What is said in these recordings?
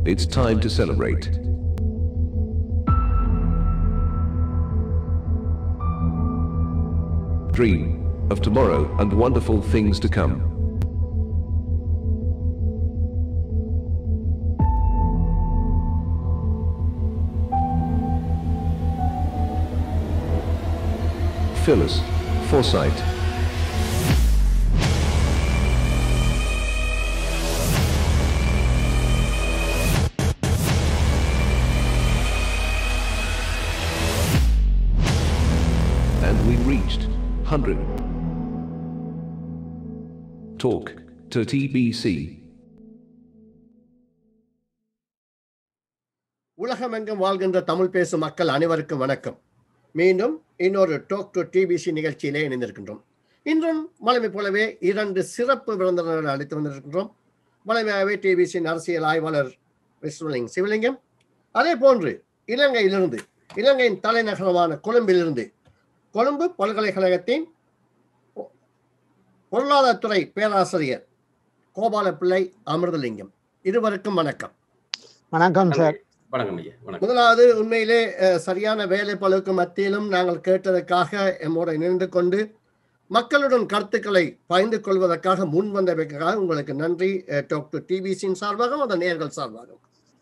It's time to celebrate. Dream of tomorrow and wonderful things to come. Phyllis Foresight. And we reached 100. Talk to TBC. உலகமெங்கும் வாழ்கின்ற தமிழ் பேசும் மக்கள் அனைவருக்கும் வணக்கம் மீண்டும் இன்னொரு டோக் டு டிபிசி நிகழ்ச்சியிலே இணைந்திருக்கின்றோம் இன்றும் வளமை போலவே இரண்டு சிறப்பு விருந்தினர்கள் அழைத்து வந்திருக்கின்றோம் வளமையாகவே டிபிசியின் அரசியல் ஆய்வாளர் விஸ்வலிங் சிவலிங்கம் அதே போன்று இலங்கையிலிருந்து இலங்கையின் தலைநகரமான கொழும்பிலிருந்து கொழும்பு பல்கலைக்கழகத்தின் பொ- பொருளாதாரத்துறை பேராசிரியர் கோபால பிள்ளை அமிர்தலிங்கம் இருவருக்கும் வணக்கம் வணக்கம் சார் வணக்கம் ஐயா வணக்கம் முதலாவது உண்மையிலே அஹ், சரியான வேலை பழுக்கு மத்தியிலும் நாங்கள் கேட்டதற்காக எம்மோடு இணைந்து கொண்டு மக்களுடன் கருத்துக்களை பகிர்ந்து கொள்வதற்காக முன் வந்ததற்காக உங்களுக்கு நன்றி டாக் டு டிபிசியின் சார்பாகவும் அந்த நேர்கள் சார்பாகவும்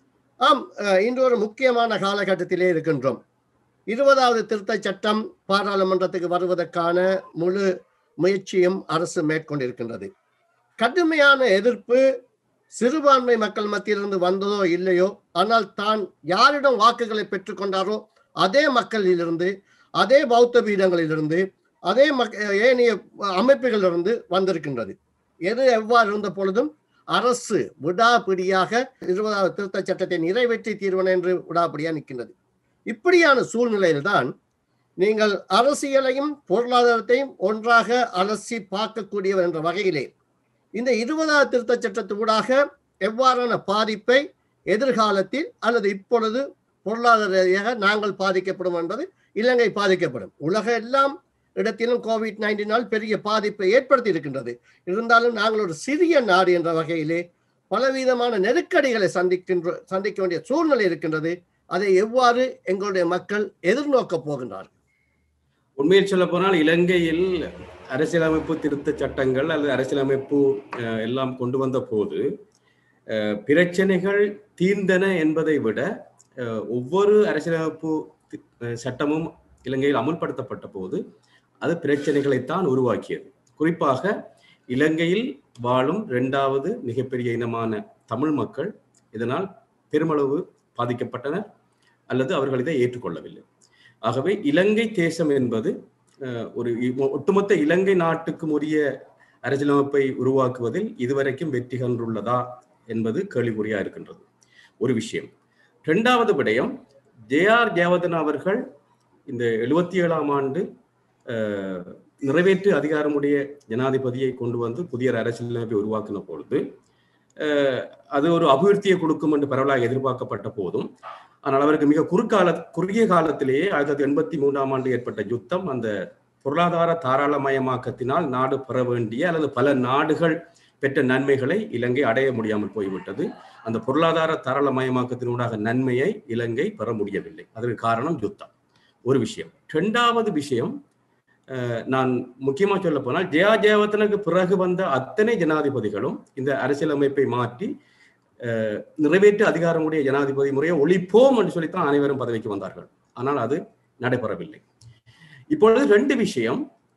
ஆம் அஹ், இன்று ஒரு முக்கியமான காலகட்டத்திலே இருக்கின்றோம் இருபதாவது திருத்தச் சட்டம் பாராளுமன்றத்துக்கு வருவதற்கான முழு முயற்சியும் அரசு மேற்கொண்டிருக்கின்றது கடுமையான எதிர்ப்பு சிறுபான்மை மக்கள் மத்தியிலிருந்து வந்ததோ இல்லையோ ஆனால் தான் யாரிடம் வாக்குகளை பெற்றுக்கொண்டாரோ அதே மக்களிலிருந்து அதே பௌத்த பீடங்களிலிருந்து அதே மக் ஏனைய அமைப்புகளிலிருந்து வந்திருக்கின்றது எது எவ்வாறு இருந்த பொழுதும் அரசு விடாபிடியாக இருபதாவது திருத்தச் சட்டத்தை நிறைவேற்றி தீர்வன என்று விடாபிடியாக நிற்கின்றது இப்படியான சூழ்நிலையில்தான் நீங்கள் அரசியலையும் பொருளாதாரத்தையும் ஒன்றாக அலசி பார்க்கக்கூடியவர் என்ற வகையிலே இந்த இருபதாவது திருத்தச் சட்டத்தூடாக எவ்வாறான பாதிப்பை எதிர்காலத்தில் அல்லது இப்பொழுது பொருளாதார ரீதியாக நாங்கள் பாதிக்கப்படும் என்பது இலங்கை பாதிக்கப்படும் உலக எல்லாம் இடத்திலும் கோவிட் நைன்டீனால் பெரிய பாதிப்பை ஏற்படுத்தி இருக்கின்றது இருந்தாலும் நாங்கள் ஒரு சிறிய நாடு என்ற வகையிலே பலவிதமான நெருக்கடிகளை சந்திக்கின்ற சந்திக்க வேண்டிய சூழ்நிலை இருக்கின்றது அதை எவ்வாறு எங்களுடைய மக்கள் எதிர்நோக்கப் போகின்றார்கள் உண்மையில் சொல்ல போனால் இலங்கையில் அரசியலமைப்பு திருத்த சட்டங்கள் அல்லது அரசியலமைப்பு அஹ், எல்லாம் கொண்டு வந்த போது அஹ், பிரச்சனைகள் தீர்ந்தன என்பதை விட அஹ், ஒவ்வொரு அரசியலமைப்பு தி- அஹ், சட்டமும் இலங்கையில் அமுல்படுத்தப்பட்ட போது அது பிரச்சனைகளைத்தான் உருவாக்கியது குறிப்பாக இலங்கையில் வாழும் இரண்டாவது மிகப்பெரிய இனமான தமிழ் மக்கள் இதனால் பெருமளவு பாதிக்கப்பட்டனர் அல்லது அவர்கள் இதை ஏற்றுக்கொள்ளவில்லை ஆகவே இலங்கை தேசம் என்பது அஹ், ஒரு இ- ஒட்டுமொத்த இலங்கை நாட்டுக்கும் உரிய அரசியலமைப்பை உருவாக்குவதில் இதுவரைக்கும் வெற்றி கண்டுள்ளதா என்பது கேள்விக்குறியா இருக்கின்றது ஒரு விஷயம் இரண்டாவது விடயம் ஜே ஆர் ஜெயவர்தன் அவர்கள் இந்த எழுபத்தி ஏழாம் ஆண்டு அஹ், நிறைவேற்று அதிகாரமுடைய ஜனாதிபதியை கொண்டு வந்து புதிய அரசியலமைப்பை உருவாக்கின பொழுது அஹ், அது ஒரு அபிவிருத்தியை கொடுக்கும் என்று பரவலாக எதிர்பார்க்கப்பட்ட போதும் ஆனால் அவருக்கு மிக குறுக்கால குறுகிய காலத்திலேயே ஆயிரத்தி தொள்ளாயிரத்தி எண்பத்தி மூன்றாம் ஆண்டு ஏற்பட்ட யுத்தம் அந்த பொருளாதார தாராளமயமாக்கத்தினால் நாடு பெற வேண்டிய அல்லது பல நாடுகள் பெற்ற நன்மைகளை இலங்கை அடைய முடியாமல் போய்விட்டது அந்த பொருளாதார தாராளமயமாக்கத்தினூடாக நன்மையை இலங்கை பெற முடியவில்லை அதற்கு காரணம் யுத்தம் ஒரு விஷயம் இரண்டாவது விஷயம் அஹ், நான் முக்கியமா சொல்ல போனால் ஜெயா ஜெயவர்தனுக்கு பிறகு வந்த அத்தனை ஜனாதிபதிகளும் இந்த அரசியலமைப்பை மாற்றி அஹ், நிறைவேற்று அதிகாரமுடைய ஜனாதிபதி முறையை ஒழிப்போம் என்று சொல்லித்தான் அனைவரும் பதவிக்கு வந்தார்கள் ஆனால் அது நடைபெறவில்லை இப்பொழுது ரெண்டு விஷயம்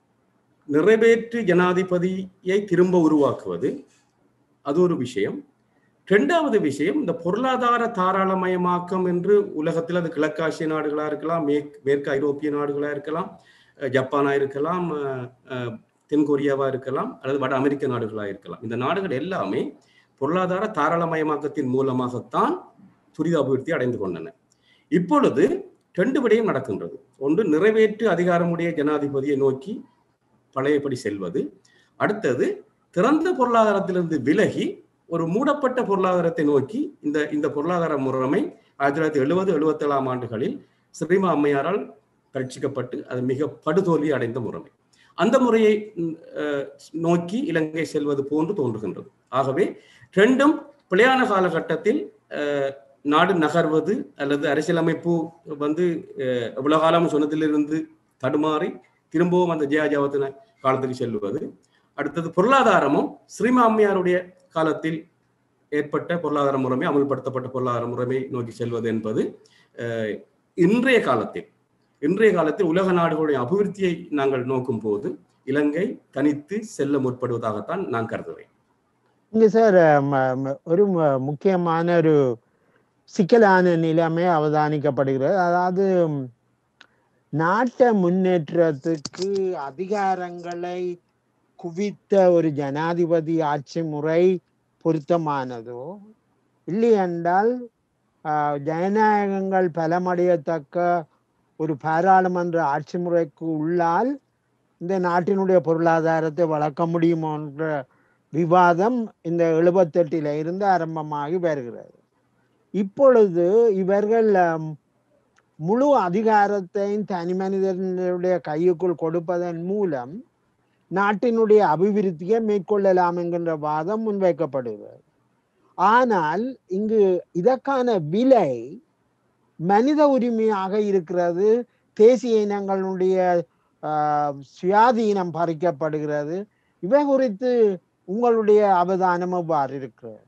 நிறைவேற்று ஜனாதிபதியை திரும்ப உருவாக்குவது அது ஒரு விஷயம் இரண்டாவது விஷயம் இந்த பொருளாதார தாராளமயமாக்கம் என்று உலகத்தில் அது கிழக்காசிய நாடுகளா இருக்கலாம் மேற்கு மேற்கு ஐரோப்பிய நாடுகளா இருக்கலாம் அஹ் ஜப்பானா இருக்கலாம் அஹ் அஹ் தென்கொரியாவா இருக்கலாம் அல்லது வட அமெரிக்க நாடுகளா இருக்கலாம் இந்த நாடுகள் எல்லாமே பொருளாதார தாராளமயமாக்கத்தின் மூலமாகத்தான் துரித அபிவிருத்தி அடைந்து கொண்டன இப்பொழுது ரெண்டு விடயம் நடக்கின்றது ஒன்று நிறைவேற்று அதிகாரமுடைய ஜனாதிபதியை நோக்கி பழையபடி செல்வது அடுத்தது திறந்த பொருளாதாரத்திலிருந்து விலகி ஒரு மூடப்பட்ட பொருளாதாரத்தை நோக்கி இந்த இந்த பொருளாதார முறைமை ஆயிரத்தி தொள்ளாயிரத்தி எழுபது எழுபத்தேழாம் ஆண்டுகளில் ஸ்ரீமா அம்மையாரால் பரீட்சிக்கப்பட்டு அது மிக படுதோல்வி அடைந்த முறைமை அந்த முறையை ம், அஹ், நோக்கி இலங்கை செல்வது போன்று தோன்றுகின்றது ஆகவே ரெண்டும் பிழையான காலகட்டத்தில் அஹ், நாடு நகர்வது அல்லது அரசியலமைப்பு வந்து அஹ், இவ்வளவு காலம் சொன்னதிலிருந்து தடுமாறி திரும்பவும் அந்த ஜெயாஜாவத்தின காலத்துக்கு செல்வது அடுத்தது பொருளாதாரமும் ஸ்ரீமாமியாருடைய காலத்தில் ஏற்பட்ட பொருளாதார முறைமை அமல்படுத்தப்பட்ட பொருளாதார முறைமை நோக்கி செல்வது என்பது அஹ், இன்றைய காலத்தில் இன்றைய காலத்தில் உலக நாடுகளுடைய அபிவிருத்தியை நாங்கள் நோக்கும் போது இலங்கை தனித்து செல்ல முற்படுவதாகத்தான் நான் கருதுகிறேன் இங்க சார் ம- ம- ஒரு ம- முக்கியமான ஒரு சிக்கலான நிலைமை அவதானிக்கப்படுகிறது அதாவது ம், நாட்டை முன்னேற்றத்துக்கு அதிகாரங்களை குவித்த ஒரு ஜனாதிபதி ஆட்சி முறை பொருத்தமானதோ இல்லையென்றால் ஆஹ், ஜனநாயகங்கள் பலமடையத்தக்க ஒரு பாராளுமன்ற ஆட்சி முறைக்கு உள்ளால் இந்த நாட்டினுடைய பொருளாதாரத்தை வளர்க்க முடியுமோ என்ற விவாதம் இந்த எழுபத்தெட்டில இருந்து ஆரம்பமாகி வருகிறது இப்பொழுது இவர்கள் ஆம், முழு அதிகாரத்தையும் தனி மனிதனுடைய கையுக்குள் கொடுப்பதன் மூலம் நாட்டினுடைய அபிவிருத்தியை மேற்கொள்ளலாம் என்கின்ற வாதம் முன்வைக்கப்படுகிறது ஆனால் இங்கு இதற்கான விலை மனித உரிமையாக இருக்கிறது தேசிய இனங்களுடைய ஆஹ், சுயாதீனம் பறிக்கப்படுகிறது இவை குறித்து உங்களுடைய அவதானம் எவ்வாறு இருக்கிறது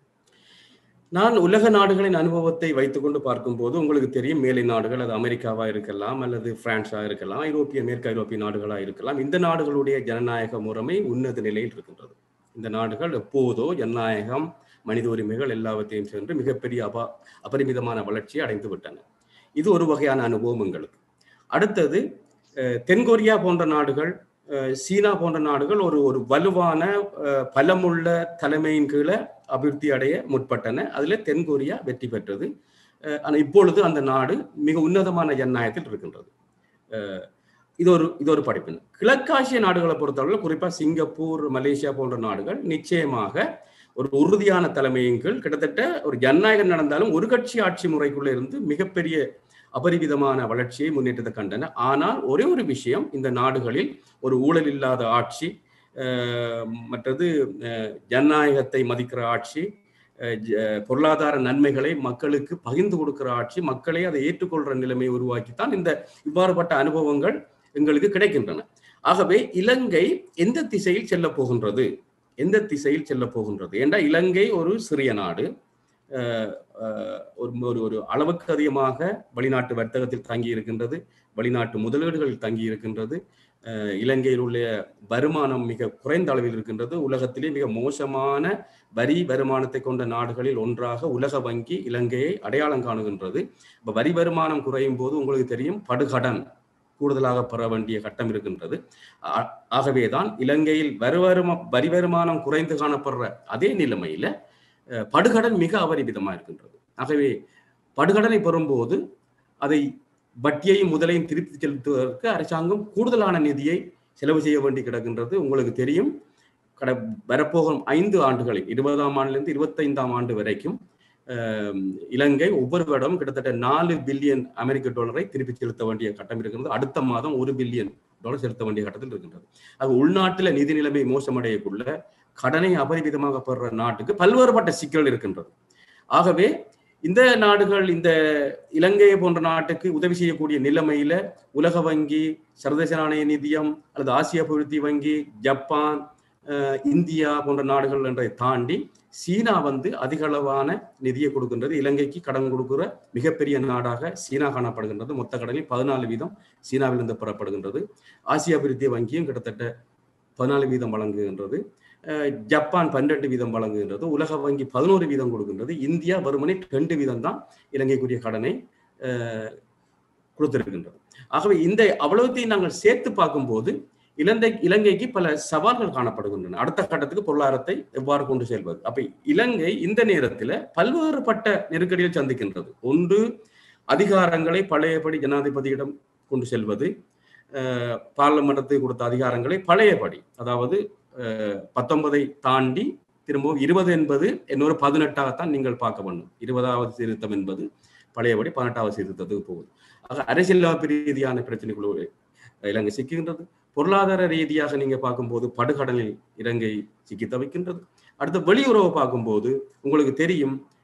நான் உலக நாடுகளின் அனுபவத்தை வைத்துக்கொண்டு பார்க்கும்போது உங்களுக்கு தெரியும் மேலை நாடுகள் அது அமெரிக்காவா இருக்கலாம் அல்லது பிரான்ஸா இருக்கலாம் ஐரோப்பிய மேற்கு ஐரோப்பிய நாடுகளா இருக்கலாம் இந்த நாடுகளுடைய ஜனநாயக முறைமை உன்னத நிலையில் இருக்கின்றது இந்த நாடுகள் எப்போதோ ஜனநாயகம் மனித உரிமைகள் எல்லாவற்றையும் சென்று மிகப்பெரிய அபா அபரிமிதமான வளர்ச்சியை அடைந்து விட்டன இது ஒரு வகையான அனுபவம் எங்களுக்கு அடுத்தது அஹ், தென்கொரியா போன்ற நாடுகள் அஹ், சீனா போன்ற நாடுகள் ஒரு ஒரு வலுவான அஹ், பலமுள்ள தலைமையின் கீழே அபிவிருத்தி அடைய முற்பட்டன அதில் தென்கொரியா வெற்றி பெற்றது அஹ், ஆனா இப்பொழுது அந்த நாடு மிக உன்னதமான ஜனநாயகத்தில் இருக்கின்றது அஹ், இது ஒரு இது ஒரு படிப்பின் கிழக்காசிய நாடுகளை பொறுத்தவரை குறிப்பாக சிங்கப்பூர் மலேசியா போன்ற நாடுகள் நிச்சயமாக ஒரு உறுதியான தலைமையின் கீழ் கிட்டத்தட்ட ஒரு ஜனநாயகம் நடந்தாலும் ஒரு கட்சி ஆட்சி முறைக்குள்ள இருந்து மிகப்பெரிய அபரிவிதமான வளர்ச்சியை முன்னேற்றத்தை கண்டன ஆனால் ஒரே ஒரு விஷயம் இந்த நாடுகளில் ஒரு ஊழல் இல்லாத ஆட்சி அஹ், மற்றது அஹ், ஜனநாயகத்தை மதிக்கிற ஆட்சி அஹ், ஜ- பொருளாதார நன்மைகளை மக்களுக்கு பகிர்ந்து கொடுக்கிற ஆட்சி மக்களை அதை ஏற்றுக்கொள்ற நிலைமையை உருவாக்கித்தான் இந்த இவ்வாறுபட்ட அனுபவங்கள் எங்களுக்கு கிடைக்கின்றன ஆகவே இலங்கை எந்த திசையில் செல்ல போகின்றது எந்த திசையில் செல்ல போகின்றது ஏண்டா இலங்கை ஒரு சிறிய நாடு அஹ், அஹ், ஒரு ஒரு ஒரு அளவுக்கு அதிகமாக வெளிநாட்டு வர்த்தகத்தில் தங்கி இருக்கின்றது வெளிநாட்டு முதலீடுகளில் தங்கி இருக்கின்றது அஹ், இலங்கையில் உள்ள வருமானம் மிக குறைந்த அளவில் இருக்கின்றது உலகத்திலே மிக மோசமான வரி வருமானத்தை கொண்ட நாடுகளில் ஒன்றாக உலக வங்கி இலங்கையை அடையாளம் காணுகின்றது இப்ப வரி வருமானம் குறையும் போது உங்களுக்கு தெரியும் படுகடன் கூடுதலாக பெற வேண்டிய கட்டம் இருக்கின்றது ஆ- ஆகவேதான் இலங்கையில் வரி வருமா வரி வருமானம் குறைந்து காணப்படுற அதே நிலைமையில அஹ், படுகடன் மிக அபரிமிதமா இருக்கின்றது ஆகவே படுகடனை பெறும்போது அதை வட்டியையும் முதலையும் திருப்பி செலுத்துவதற்கு அரசாங்கம் கூடுதலான நிதியை செலவு செய்ய வேண்டி கிடக்கின்றது உங்களுக்கு தெரியும் கட வரப்போகும் ஐந்து ஆண்டுகளில் இருபதாம் ஆண்டிலிருந்து இருபத்தைந்தாம் ஆண்டு வரைக்கும் அஹ், இலங்கை ஒவ்வொரு வருடம் கிட்டத்தட்ட நாலு பில்லியன் அமெரிக்க டாலரை திருப்பி செலுத்த வேண்டிய கட்டம் இருக்கிறது அடுத்த மாதம் ஒரு பில்லியன் டாலர் செலுத்த வேண்டிய கட்டத்தில் இருக்கின்றது ஆக உள்நாட்டில் நிதி நிலைமை மோசமடையக்குள்ள கடனை அபரிமிதமாக பெறுற நாட்டுக்கு பல்வேறுபட்ட சிக்கல் இருக்கின்றது ஆகவே இந்த நாடுகள் இந்த இலங்கையை போன்ற நாட்டுக்கு உதவி செய்யக்கூடிய நிலைமையில உலக வங்கி சர்வதேச நாணய நிதியம் அல்லது ஆசிய அபிவிருத்தி வங்கி ஜப்பான் அஹ், இந்தியா போன்ற நாடுகள் என்றதை தாண்டி சீனா வந்து அதிக அளவான நிதியை கொடுக்கின்றது இலங்கைக்கு கடன் கொடுக்கிற மிகப்பெரிய நாடாக சீனா காணப்படுகின்றது மொத்த கடனில் பதினாலு வீதம் சீனாவிலிருந்து பெறப்படுகின்றது ஆசிய அபிவிருத்தி வங்கியும் கிட்டத்தட்ட பதினாலு வீதம் வழங்குகின்றது அஹ், ஜப்பான் பன்னெண்டு வீதம் வழங்குகின்றது உலக வங்கி பதினோரு வீதம் கொடுக்கின்றது இந்தியா வெறுமனே ரெண்டு வீதம் தான் இலங்கைக்குரிய கடனை அஹ், கொடுத்திருக்கின்றது ஆகவே இந்த அவ்வளவுத்தையும் நாங்கள் சேர்த்து பார்க்கும்போது இலங்கை இலங்கைக்கு பல சவால்கள் காணப்படுகின்றன அடுத்த கட்டத்துக்கு பொருளாதாரத்தை எவ்வாறு கொண்டு செல்வது அப்ப இலங்கை இந்த நேரத்தில் பல்வேறுபட்ட நெருக்கடியை சந்திக்கின்றது ஒன்று அதிகாரங்களை பழையபடி ஜனாதிபதியிடம் கொண்டு செல்வது அஹ், பார்லிமெண்டத்துக்கு கொடுத்த அதிகாரங்களை பழையபடி அதாவது அஹ், பத்தொன்பதை தாண்டி திரும்பவும் இருபது என்பது இன்னொரு பதினெட்டாகத்தான் நீங்கள் பார்க்க வேண்டும் இருபதாவது திருத்தம் என்பது பழையபடி பதினெட்டாவது சீர்திருத்தத்துக்கு போகுது ஆக அரசியலமைப்பு ரீதியான பிரச்சனைகளோடு இலங்கை சிக்குகின்றது பொருளாதார ரீதியாக நீங்க பார்க்கும்போது படுகடலில் இலங்கை சிக்கி தவிக்கின்றது அடுத்து வெளியுறவு பார்க்கும்போது உங்களுக்கு தெரியும்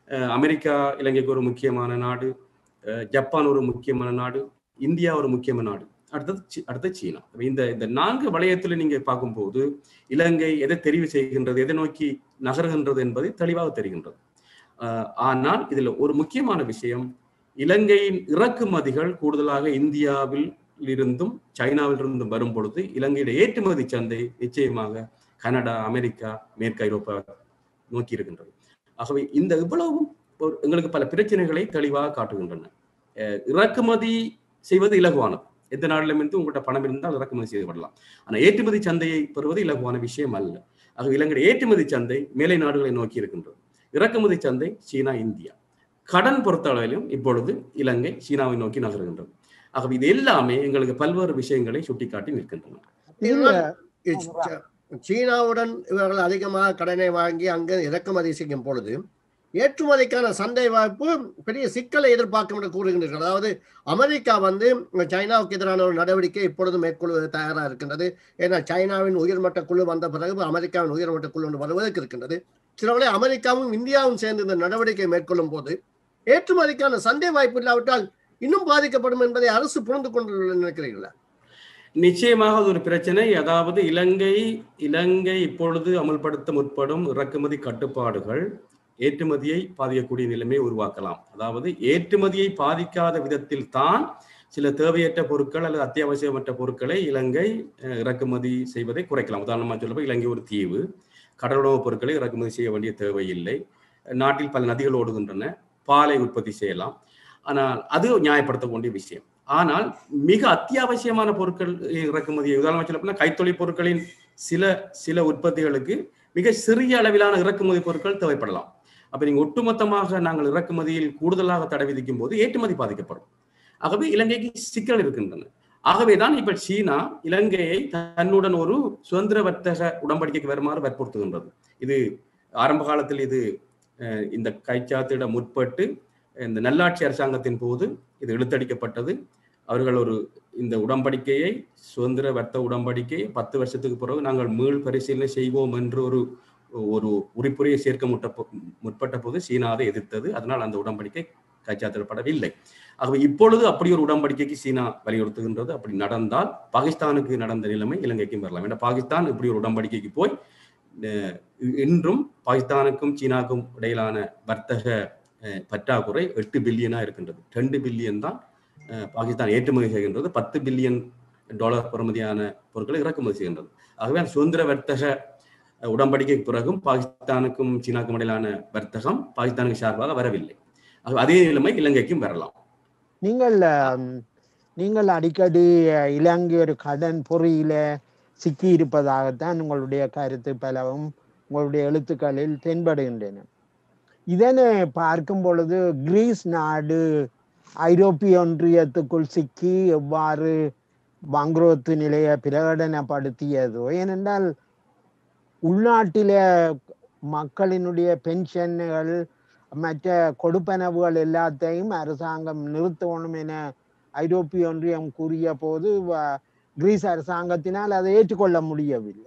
அஹ் அமெரிக்கா இலங்கைக்கு ஒரு முக்கியமான நாடு அஹ் ஜப்பான் ஒரு முக்கியமான நாடு இந்தியா ஒரு முக்கியமான நாடு அடுத்தது சி- அடுத்தது சீனா அப்ப இந்த இந்த நான்கு வளையத்துல நீங்க பார்க்கும்போது இலங்கை எதை தெரிவு செய்கின்றது எதை நோக்கி நகர்கின்றது என்பது தெளிவாக தெரிகின்றது அஹ் ஆனால் இதுல ஒரு முக்கியமான விஷயம் இலங்கையின் இறக்குமதிகள் கூடுதலாக இந்தியாவில் இருந்தும் சைனாவில் இருந்தும் வரும் பொழுது இலங்கையுடைய ஏற்றுமதி சந்தை நிச்சயமாக கனடா அமெரிக்கா மேற்கு ஐரோப்பா நோக்கி இருக்கின்றது ஆகவே இந்த இவ்வளவும் ஒரு- எங்களுக்கு பல பிரச்சனைகளை தெளிவாக காட்டுகின்றன அஹ் இறக்குமதி செய்வது இலகுவானது எந்த நாட்டிலும் இருந்து உங்கள்கிட்ட பணம் இருந்தால் இறக்குமதி செய்து விடலாம் ஆனால் ஏற்றுமதி சந்தையை பெறுவது இலகுவான விஷயம் அல்ல ஆகவே இலங்கையுடைய ஏற்றுமதி சந்தை மேலை நாடுகளை நோக்கி இருக்கின்றது இறக்குமதி சந்தை சீனா இந்தியா கடன் பொறுத்தளவிலும் இப்பொழுது இலங்கை சீனாவை நோக்கி நகர்கின்றது ஆகவே இது எல்லாமே எங்களுக்கு பல்வேறு விஷயங்களை சுட்டிக்காட்டி நிற்கின்றன இல்ல இச்- சீனாவுடன் இவர்கள் அதிகமாக கடனை வாங்கி அங்கு இறக்குமதி செய்யும் பொழுது ஏற்றுமதிக்கான சந்தை வாய்ப்பு பெரிய சிக்கலை எதிர்பார்க்கும் என்று கூறுகின்றனர் அதாவது அமெரிக்கா வந்து சைனாவுக்கு எதிரான ஒரு நடவடிக்கை இப்பொழுது மேற்கொள்வது தயாராக இருக்கின்றது ஏன்னா சைனாவின் உயர்மட்ட குழு வந்த பிறகு அமெரிக்காவின் உயர்மட்ட குழு ஒன்று வருவதற்கு இருக்கின்றது சிலவளை அமெரிக்காவும் இந்தியாவும் சேர்ந்து இந்த நடவடிக்கை மேற்கொள்ளும் போது ஏற்றுமதிக்கான சந்தை வாய்ப்பு இல்லாவிட்டால் இன்னும் பாதிக்கப்படும் என்பதை அரசு புரிந்து கொண்டு நினைக்கிறீர்களா நிச்சயமாக அது ஒரு பிரச்சனை அதாவது இலங்கை இலங்கை இப்பொழுது அமல்படுத்த முற்படும் இறக்குமதி கட்டுப்பாடுகள் ஏற்றுமதியை பாதிக்கக்கூடிய நிலைமையை உருவாக்கலாம் அதாவது ஏற்றுமதியை பாதிக்காத விதத்தில் தான் சில தேவையற்ற பொருட்கள் அல்லது அத்தியாவசியமற்ற பொருட்களை இலங்கை அஹ், இறக்குமதி செய்வதை குறைக்கலாம் உதாரணமாக சொல்லப்போ இலங்கை ஒரு தீவு கடலுணவுப் பொருட்களை இறக்குமதி செய்ய வேண்டிய தேவையில்லை நாட்டில் பல நதிகள் ஓடுகின்றன பாலை உற்பத்தி செய்யலாம் ஆனால் அது நியாயப்படுத்தக்கூடிய விஷயம் ஆனால் மிக அத்தியாவசியமான பொருட்கள் இறக்குமதியை உதாரணமாக சொல்லப்போனால் கைத்தொழில் பொருட்களின் சில சில உற்பத்திகளுக்கு மிக சிறிய அளவிலான இறக்குமதி பொருட்கள் தேவைப்படலாம் அப்ப நீங்க ஒட்டுமொத்தமாக நாங்கள் இறக்குமதியில் கூடுதலாக தடை விதிக்கும் போது ஏற்றுமதி பாதிக்கப்படும் ஆகவே இலங்கைக்கு சிக்கல் இருக்கின்றன ஆகவேதான் இப்ப சீனா இலங்கையை தன்னுடன் ஒரு சுதந்திர வர்த்தக உடன்படிக்கைக்கு வருமாறு வற்புறுத்துகின்றது இது ஆரம்ப காலத்தில் இது அஹ், இந்த கைச்சாத்திட முற்பட்டு இந்த நல்லாட்சி அரசாங்கத்தின் போது இது இழுத்தடிக்கப்பட்டது அவர்கள் ஒரு இந்த உடன்படிக்கையை சுதந்திர வர்த்தக உடன்படிக்கை பத்து வருஷத்துக்கு பிறகு நாங்கள் மீள் பரிசீலனை செய்வோம் என்று ஒரு ஒரு உரிப்புரையை சேர்க்க முட்ட முற்பட்ட போது சீனா அதை எதிர்த்தது அதனால் அந்த உடன்படிக்கை கைச்சாத்திடப்படவில்லை ஆகவே இப்பொழுது அப்படி ஒரு உடன்படிக்கைக்கு சீனா வலியுறுத்துகின்றது அப்படி நடந்தால் பாகிஸ்தானுக்கு நடந்த நிலைமை இலங்கைக்கும் வரலாம் ஏன்னா பாகிஸ்தான் இப்படி ஒரு உடன்படிக்கைக்கு போய் அஹ், இன்றும் பாகிஸ்தானுக்கும் சீனாவுக்கும் இடையிலான வர்த்தக அஹ், பற்றாக்குறை எட்டு பில்லியனா இருக்கின்றது ரெண்டு பில்லியன் தான் அஹ், பாகிஸ்தான் ஏற்றுமதி செய்கின்றது பத்து பில்லியன் டாலர் பெறுமதியான பொருட்களை இறக்குமதி செய்கின்றது ஆகவே அந்த சுதந்திர வர்த்தக அஹ், உடன்படிக்கைக்கு பிறகும் பாகிஸ்தானுக்கும் சீனாவுக்கும் இடையிலான வர்த்தகம் பாகிஸ்தானுக்கு சார்பாக வரவில்லை ஆகவே அதே நிலைமை இலங்கைக்கும் வரலாம் நீங்கள் ஆம், நீங்கள் அடிக்கடி அஹ், இலங்கை ஒரு கடன் பொறியில சிக்கி இருப்பதாகத்தான் உங்களுடைய கருத்து பலவும் உங்களுடைய எழுத்துக்களில் தென்படுகின்றன இதனை பார்க்கும் பொழுது கிரீஸ் நாடு ஐரோப்பிய ஒன்றியத்துக்குள் சிக்கி எவ்வாறு வங்குரோத்து நிலையை பிரகடனப்படுத்தியதோ ஏனென்றால் உள்நாட்டில மக்களினுடைய பென்ஷன்கள் மற்ற கொடுப்பனவுகள் எல்லாத்தையும் அரசாங்கம் நிறுத்தணும் என ஐரோப்பிய ஒன்றியம் கூறிய போது வ- கிரீஸ் அரசாங்கத்தினால் அதை ஏற்றுக்கொள்ள முடியவில்லை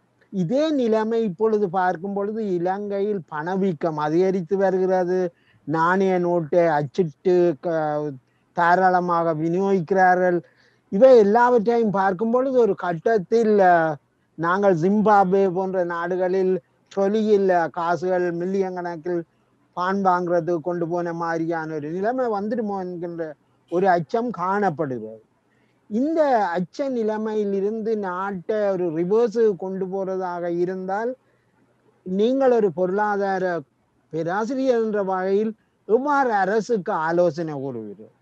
இதே நிலைமை இப்பொழுது பார்க்கும் பொழுது இலங்கையில் பணவீக்கம் அதிகரித்து வருகிறது நாணய நோட்டை அச்சிட்டு க- தாராளமாக விநியோகிக்கிறார்கள் இவை எல்லாவற்றையும் பார்க்கும் பொழுது ஒரு கட்டத்தில் அஹ், நாங்கள் ஜிம்பாப்வே போன்ற நாடுகளில் சொலியில் காசுகள் மில்லியன் கணக்கில் பான் வாங்குறதுக்கு கொண்டு போன மாதிரியான ஒரு நிலைமை வந்துடுமோ என்கின்ற ஒரு அச்சம் காணப்படுகிறது இந்த அச்ச நிலைமையிலிருந்து நாட்டை ஒரு ரிவர்ஸ் கொண்டு போறதாக இருந்தால் நீங்கள் ஒரு பொருளாதார பேராசிரியர் என்ற வகையில் எவ்வாறு அரசுக்கு ஆலோசனை கூறுவீர்கள்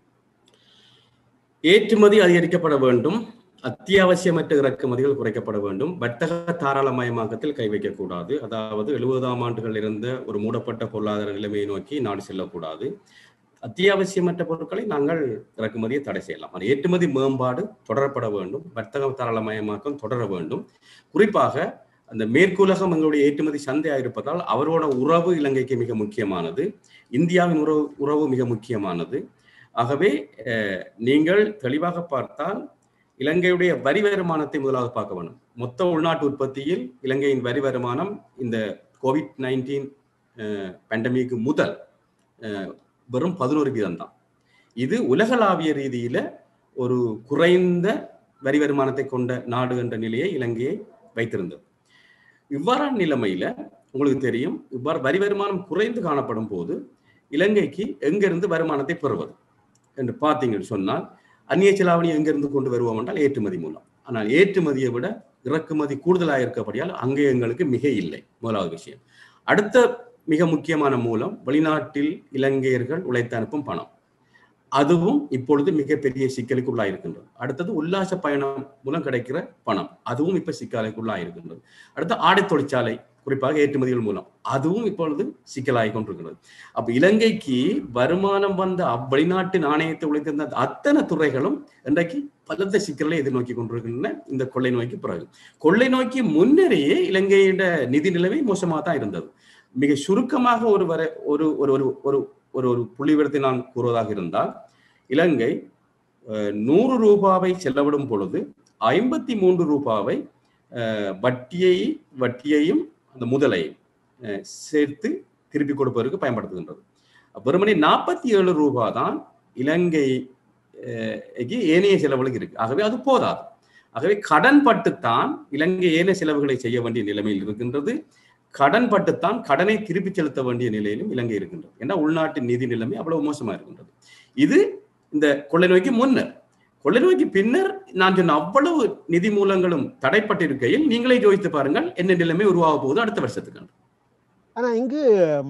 ஏற்றுமதி அதிகரிக்கப்பட வேண்டும் அத்தியாவசியமற்ற இறக்குமதிகள் குறைக்கப்பட வேண்டும் வர்த்தக தாராளமயமாக்கத்தில் கை வைக்கக்கூடாது அதாவது எழுபதாம் ஆண்டுகள் இருந்த ஒரு மூடப்பட்ட பொருளாதார நிலைமையை நோக்கி நாடு செல்லக்கூடாது அத்தியாவசியமற்ற பொருட்களை நாங்கள் இறக்குமதியை தடை செய்யலாம் ஆனால் ஏற்றுமதி மேம்பாடு தொடரப்பட வேண்டும் வர்த்தக தாராளமயமாக்கம் தொடர வேண்டும் குறிப்பாக அந்த மேற்குலகம் எங்களுடைய ஏற்றுமதி சந்தையாக இருப்பதால் அவரோட உறவு இலங்கைக்கு மிக முக்கியமானது இந்தியாவின் உறவு உறவு மிக முக்கியமானது ஆகவே அஹ், நீங்கள் தெளிவாக பார்த்தால் இலங்கையுடைய வரி வருமானத்தை முதலாவது பார்க்க வேண்டும் மொத்த உள்நாட்டு உற்பத்தியில் இலங்கையின் வரி வருமானம் இந்த கோவிட் நைன்டீன் பேண்டமிக்கு முதல் அஹ், வெறும் பதினோரு வீதம் தான் இது உலகளாவிய ரீதியில ஒரு குறைந்த வரி வருமானத்தை கொண்ட நாடு என்ற நிலையை இலங்கையை வைத்திருந்தது இவ்வாறான நிலைமையில உங்களுக்கு தெரியும் இவ்வாறு வரி வருமானம் குறைந்து காணப்படும் போது இலங்கைக்கு எங்கிருந்து வருமானத்தை பெறுவது என்று பார்த்தீங்கன்னு சொன்னால் அந்நிய செலாவணி எங்கிருந்து கொண்டு வருவோம் என்றால் ஏற்றுமதி மூலம் ஆனால் ஏற்றுமதியை விட இறக்குமதி கூடுதலாக இருக்கப்படியால் அங்கே எங்களுக்கு மிக இல்லை முதலாவது விஷயம் அடுத்த மிக முக்கியமான மூலம் வெளிநாட்டில் இலங்கையர்கள் உழைத்து அனுப்பும் பணம் அதுவும் இப்பொழுது மிகப்பெரிய சிக்கலுக்கு உள்ளாயிருக்கின்றது அடுத்தது உல்லாச பயணம் மூலம் கிடைக்கிற பணம் அதுவும் இப்ப சிக்கலுக்கு உள்ளாயிருக்கின்றது அடுத்து ஆடை தொழிற்சாலை குறிப்பாக ஏற்றுமதிகள் மூலம் அதுவும் இப்பொழுது சிக்கலாகி கொண்டிருக்கிறது அப்ப இலங்கைக்கு வருமானம் வந்த அவ் வெளிநாட்டு நாணயத்தை உழைத்திருந்த அத்தனை துறைகளும் இன்றைக்கு பலத்த சிக்கலை எதிர்நோக்கி கொண்டிருக்கின்றன இந்த கொள்ளை நோய்க்கு பிறகு கொள்ளை நோக்கி முன்னரேயே இலங்கையோட நிதி நிலைமை மோசமாக தான் இருந்தது மிக சுருக்கமாக ஒரு வரை ஒரு ஒரு ஒரு ஒரு ஒரு ஒரு புள்ளிவிடத்தை நான் கூறுவதாக இருந்தால் இலங்கை அஹ், நூறு ரூபாவை செலவிடும் பொழுது ஐம்பத்தி மூன்று ரூபாவை அஹ், வட்டியை வட்டியையும் அந்த முதலையும் அஹ், சேர்த்து திருப்பி கொடுப்பதற்கு பயன்படுத்துகின்றது வெறுமனே நாற்பத்தி ஏழு ரூபாய் தான் இலங்கை அஹ், க்கு ஏனைய செலவுகளுக்கு இருக்கு ஆகவே அது போதாது ஆகவே கடன் பட்டுத்தான் இலங்கை ஏனைய செலவுகளை செய்ய வேண்டிய நிலைமையில் இருக்கின்றது கடன் பட்டுத்தான் கடனை திருப்பி செலுத்த வேண்டிய நிலையிலும் இலங்கை இருக்கின்றது ஏன்னா உள்நாட்டு நிதி நிலைமை அவ்வளவு மோசமா இருக்கின்றது இது இந்த கொள்ளை நோய்க்கு முன்னர் கொள்ளை நோய்க்கு பின்னர் நான் சொன்ன அவ்வளவு நிதி மூலங்களும் தடைப்பட்டிருக்கையில் நீங்களே யோசித்து பாருங்கள் என்ன நிலைமை உருவாக போகுது அடுத்த வருஷத்துக்கு ஆனா இங்கு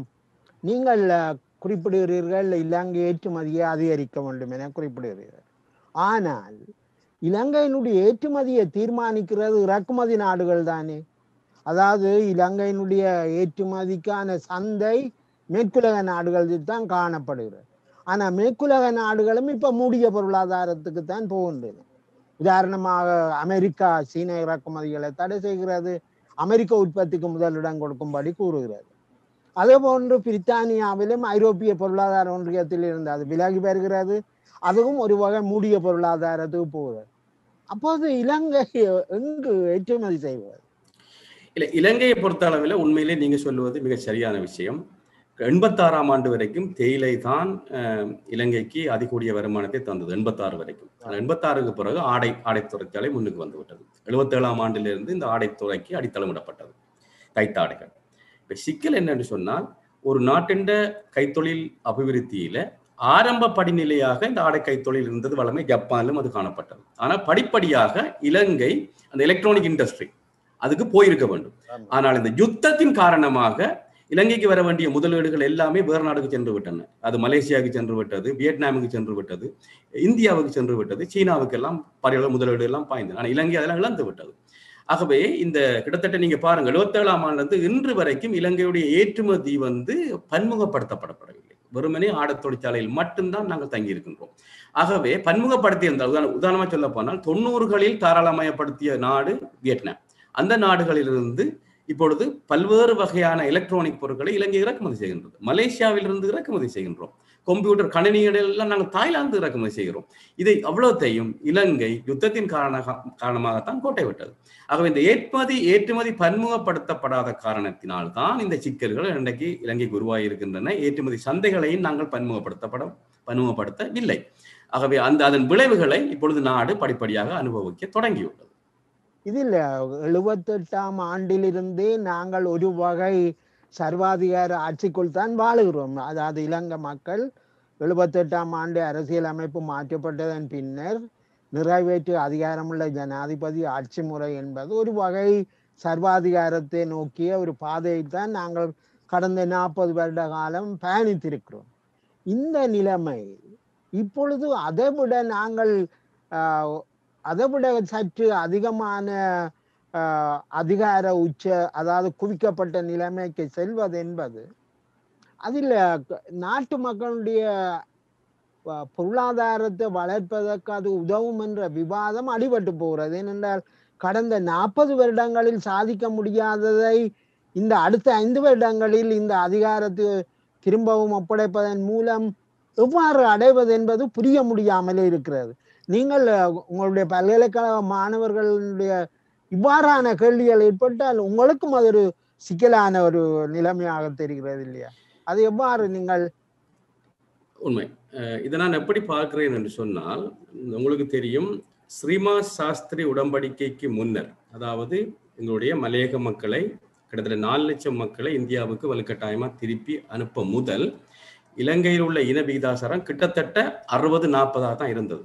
நீங்கள் அஹ், குறிப்பிடுகிறீர்கள் இலங்கை ஏற்றுமதியை அதிகரிக்க வேண்டும் என குறிப்பிடுகிறீர்கள் ஆனால் இலங்கையினுடைய ஏற்றுமதியை தீர்மானிக்கிறது இறக்குமதி நாடுகள் தானே அதாவது இலங்கையினுடைய ஏற்றுமதிக்கான சந்தை மேற்குலக நாடுகள் தான் காணப்படுகிறது ஆனா மேற்குலக நாடுகளும் இப்ப மூடிய பொருளாதாரத்துக்கு தான் போகின்றன உதாரணமாக அமெரிக்கா சீன இறக்குமதிகளை தடை செய்கிறது அமெரிக்க உற்பத்திக்கு முதலிடம் கொடுக்கும்படி கூறுகிறது அதே போன்று பிரித்தானியாவிலும் ஐரோப்பிய பொருளாதார ஒன்றியத்தில் இருந்து அது விலகி வருகிறது அதுவும் ஒரு வகை மூடிய பொருளாதாரத்துக்கு போகிறது அப்போது இலங்கை எங்கு ஏற்றுமதி செய்வது இல்ல இலங்கையை பொறுத்த அளவில் உண்மையிலே நீங்க சொல்லுவது மிக சரியான விஷயம் எண்பத்தாறாம் ஆண்டு வரைக்கும் தேயிலை தான் அஹ், இலங்கைக்கு அதிகூடிய வருமானத்தை தந்தது எண்பத்தாறு வரைக்கும் ஆனால் எண்பத்தாறுக்கு பிறகு ஆடை ஆடை தொழிற்சாலை முன்னுக்கு வந்து விட்டது எழுபத்தேழாம் ஆண்டிலிருந்து இந்த ஆடைத்துறைக்கு அடித்தளமிடப்பட்டது கைத்தாடைகள் இப்ப சிக்கல் என்னன்னு சொன்னால் ஒரு நாட்டின் கைத்தொழில் அபிவிருத்தியில ஆரம்ப படிநிலையாக இந்த ஆடை கைத்தொழில் இருந்தது வளமை ஜப்பானிலும் அது காணப்பட்டது ஆனா படிப்படியாக இலங்கை அந்த எலக்ட்ரானிக் இண்டஸ்ட்ரி அதுக்கு போயிருக்க வேண்டும் ஆனால் இந்த யுத்தத்தின் காரணமாக இலங்கைக்கு வர வேண்டிய முதலீடுகள் எல்லாமே வேறு நாடுக்கு சென்று விட்டன அது மலேசியாவுக்கு சென்று விட்டது வியட்நாமுக்கு சென்று விட்டது இந்தியாவுக்கு சென்று விட்டது சீனாவுக்கு எல்லாம் பரிகள முதலீடு எல்லாம் பாய்ந்தது ஆனால் இலங்கை அதெல்லாம் இழந்து விட்டது ஆகவே இந்த கிட்டத்தட்ட நீங்க பாருங்க எழுபத்தேழாம் ஆண்டு இன்று வரைக்கும் இலங்கையுடைய ஏற்றுமதி வந்து பன்முகப்படுத்தப்படப்படவில்லை வெறுமனே ஆடத் தொழிற்சாலையில் மட்டும்தான் நாங்கள் தங்கி இருக்கின்றோம் ஆகவே பன்முகப்படுத்தி இருந்தால் உதாரண உதாரணமா சொல்ல போனால் தொண்ணூறுகளில் தாராளமயப்படுத்திய நாடு வியட்நாம் அந்த நாடுகளிலிருந்து இப்பொழுது பல்வேறு வகையான எலக்ட்ரானிக் பொருட்களை இலங்கை இறக்குமதி செய்கின்றது மலேசியாவிலிருந்து இறக்குமதி செய்கின்றோம் கம்ப்யூட்டர் கணினிகள் எல்லாம் நாங்கள் தாய்லாந்து இறக்குமதி செய்கிறோம் இதை அவ்வளோத்தையும் இலங்கை யுத்தத்தின் காரண காரணமாகத்தான் கோட்டை விட்டது ஆகவே இந்த ஏற்றுமதி ஏற்றுமதி பன்முகப்படுத்தப்படாத காரணத்தினால் தான் இந்த சிக்கல்கள் இன்றைக்கு இலங்கைக்கு உருவாகி இருக்கின்றன ஏற்றுமதி சந்தைகளையும் நாங்கள் பன்முகப்படுத்தப்பட பன்முகப்படுத்தவில்லை ஆகவே அந்த அதன் விளைவுகளை இப்பொழுது நாடு படிப்படியாக அனுபவிக்க தொடங்கியுள்ளது இதில் எழுபத்தெட்டாம் ஆண்டிலிருந்தே நாங்கள் ஒரு வகை சர்வாதிகார ஆட்சிக்குள் தான் வாழுகிறோம் அதாவது இலங்கை மக்கள் எழுபத்தெட்டாம் ஆண்டு அரசியல் அமைப்பு மாற்றப்பட்டதன் பின்னர் நிறைவேற்று அதிகாரமுள்ள ஜனாதிபதி ஆட்சி முறை என்பது ஒரு வகை சர்வாதிகாரத்தை நோக்கிய ஒரு பாதையை தான் நாங்கள் கடந்த நாற்பது வருட காலம் பயணித்திருக்கிறோம் இந்த நிலைமை இப்பொழுது அதை விட நாங்கள் ஆஹ், அதை விட சற்று அதிகமான ஆஹ், அதிகார உச்ச அதாவது குவிக்கப்பட்ட நிலைமைக்கு செல்வது என்பது அதில் நாட்டு மக்களுடைய வ- பொருளாதாரத்தை வளர்ப்பதற்கு அது உதவும் என்ற விவாதம் அடிபட்டு போகிறது ஏனென்றால் கடந்த நாற்பது வருடங்களில் சாதிக்க முடியாததை இந்த அடுத்த ஐந்து வருடங்களில் இந்த அதிகாரத்தை திரும்பவும் ஒப்படைப்பதன் மூலம் எவ்வாறு அடைவது என்பது புரிய முடியாமலே இருக்கிறது நீங்கள் அஹ், உங்களுடைய பல்கலைக்கழக மாணவர்களுடைய இவ்வாறான கேள்விகள் ஏற்பட்டால் உங்களுக்கும் அது ஒரு சிக்கலான ஒரு நிலைமையாக தெரிகிறது இல்லையா அது எவ்வாறு நீங்கள் உண்மை அஹ் இதை நான் எப்படி பார்க்கிறேன் என்று சொன்னால் உங்களுக்கு தெரியும் ஸ்ரீமா சாஸ்திரி உடன்படிக்கைக்கு முன்னர் அதாவது எங்களுடைய மலையக மக்களை கிட்டத்தட்ட நாலு லட்சம் மக்களை இந்தியாவுக்கு வலுக்கட்டாயமா திருப்பி அனுப்ப முதல் இலங்கையில் உள்ள இன விகிதாசாரம் கிட்டத்தட்ட அறுபது நாற்பதாக தான் இருந்தது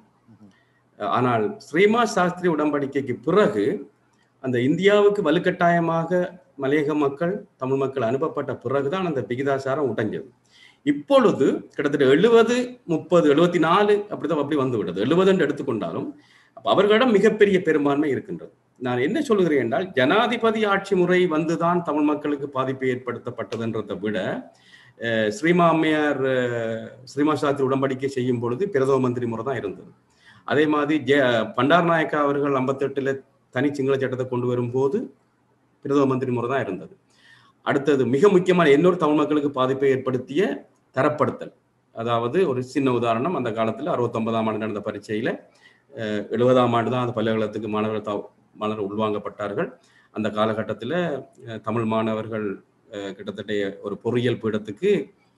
ஆனால் ஸ்ரீமா சாஸ்திரி உடன்படிக்கைக்கு பிறகு அந்த இந்தியாவுக்கு வலுக்கட்டாயமாக மலையக மக்கள் தமிழ் மக்கள் அனுப்பப்பட்ட பிறகுதான் அந்த விகிதாசாரம் உடைஞ்சது இப்பொழுது கிட்டத்தட்ட எழுபது முப்பது எழுபத்தி நாலு அப்படிதான் அப்படி வந்து விட்டது எழுபது என்று எடுத்துக்கொண்டாலும் அப்ப அவர்களிடம் மிகப்பெரிய பெரும்பான்மை இருக்கின்றது நான் என்ன சொல்கிறேன் என்றால் ஜனாதிபதி ஆட்சி முறை வந்துதான் தமிழ் மக்களுக்கு பாதிப்பு ஏற்படுத்தப்பட்டதுன்றதை விட அஹ், ஸ்ரீமா அம்மையார் அஹ், ஸ்ரீமா சாஸ்திரி உடன்படிக்கை செய்யும் பொழுது பிரதம மந்திரி முறை தான் இருந்தது அதே மாதிரி ஜெ பண்டார் நாயக்கா அவர்கள் ஐம்பத்தெட்டுல தனி சிங்கள சட்டத்தை கொண்டு வரும்போது பிரதம மந்திரி முறை தான் இருந்தது அடுத்தது மிக முக்கியமான இன்னொரு தமிழ் மக்களுக்கு பாதிப்பை ஏற்படுத்திய தரப்படுத்தல் அதாவது ஒரு சின்ன உதாரணம் அந்த காலத்தில் அறுபத்தொன்பதாம் ஆண்டு நடந்த பரீட்சையில அஹ், எழுபதாம் ஆண்டு தான் அந்த பல்கலைக்கழகத்துக்கு மாணவர்கள் தா- மாணவர்கள் உள்வாங்கப்பட்டார்கள் அந்த காலகட்டத்தில் தமிழ் மாணவர்கள் அஹ், கிட்டத்தட்ட ஒரு பொறியியல் பீடத்துக்கு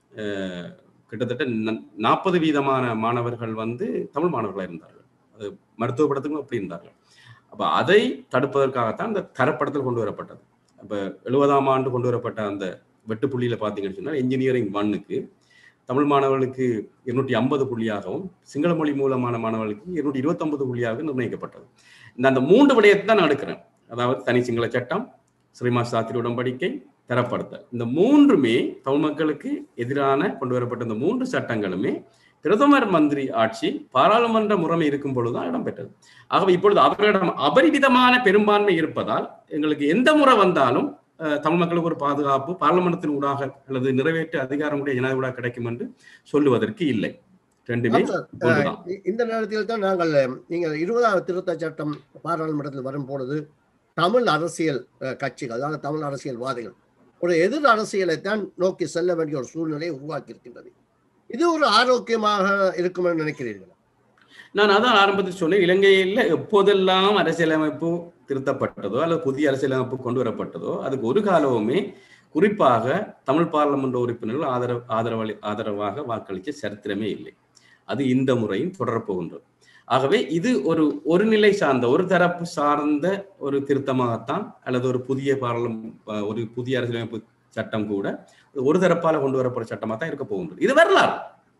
அஹ், கிட்டத்தட்ட நாற்பது வீதமான மாணவர்கள் வந்து தமிழ் மாணவர்களாக இருந்தார்கள் அது மருத்துவ படத்துக்கும் அப்படி இருந்தார்கள் அப்ப அதை தடுப்பதற்காகத்தான் இந்த தரப்படுத்தல் கொண்டு வரப்பட்டது அப்ப எழுபதாம் ஆண்டு கொண்டு வரப்பட்ட அந்த வெட்டுப்புள்ளியில பார்த்தீங்கன்னு சொன்னால் இன்ஜினியரிங் ஒன்னுக்கு தமிழ் மாணவர்களுக்கு இருநூற்றி ஐம்பது புள்ளியாகவும் சிங்கள மொழி மூலமான மாணவர்களுக்கு இருநூற்றி இருபத்தொன்பது புள்ளியாக நிர்ணயிக்கப்பட்டது இந்த அந்த மூன்று விடயத்தை தான் நான் எடுக்கிறேன் அதாவது தனி சிங்கள சட்டம் ஸ்ரீமா சாத்திரி உடன்படிக்கை தரப்படுத்தல் இந்த மூன்றுமே தமிழ் மக்களுக்கு எதிரான கொண்டு வரப்பட்ட இந்த மூன்று சட்டங்களுமே பிரதமர் மந்திரி ஆட்சி பாராளுமன்ற முறைமை இருக்கும் பொழுதுதான் இடம்பெற்றது ஆகவே இப்பொழுது அவர்களிடம் அபரிவிதமான பெரும்பான்மை இருப்பதால் எங்களுக்கு எந்த முறை வந்தாலும் அஹ், தமிழ் மக்களுக்கு ஒரு பாதுகாப்பு பார்லமெண்டத்தின் ஊடாக அல்லது நிறைவேற்று அதிகாரமுடைய ஜனாதிபதியாக கிடைக்கும் என்று சொல்லுவதற்கு இல்லை ரெண்டுமே டாக்டர், ஒன்றுதான் இ- இந்த நேரத்தில் தான் நாங்கள் நீங்கள் இருபதாவது திருத்த சட்டம் பாராளுமன்றத்தில் வரும் பொழுது தமிழ் அரசியல் அஹ், கட்சிகள் அதாவது தமிழ் அரசியல்வாதிகள் ஒரு எதிர் அரசியலைத்தான் நோக்கி செல்ல வேண்டிய ஒரு சூழ்நிலையை உருவாக்கி இருக்கின்றது இது ஒரு ஆரோக்கியமாக இருக்கும் என்று நினைக்கிறீர்கள் நான் அதான் ஆரம்பத்தில் சொன்னேன் இலங்கையில் எப்போதெல்லாம் அரசியலமைப்பு திருத்தப்பட்டதோ அல்லது புதிய அரசியலமைப்பு கொண்டு வரப்பட்டதோ அதுக்கு ஒரு காலமுமே குறிப்பாக தமிழ் பாராளுமன்ற உறுப்பினர்கள் ஆதரவு ஆதரவளி ஆதரவாக வாக்களிக்க சரித்திரமே இல்லை அது இந்த முறையும் தொடரப்போகின்றது ஆகவே இது ஒரு ஒரு நிலை சார்ந்த ஒரு தரப்பு சார்ந்த ஒரு திருத்தமாகத்தான் அல்லது ஒரு புதிய பாராளும் ஒரு புதிய அரசியலமைப்பு சட்டம் கூட ஒரு தரப்பால கொண்டு வரப்படுற சட்டமாக தான் இருக்க போகின்றது இது வரலாறு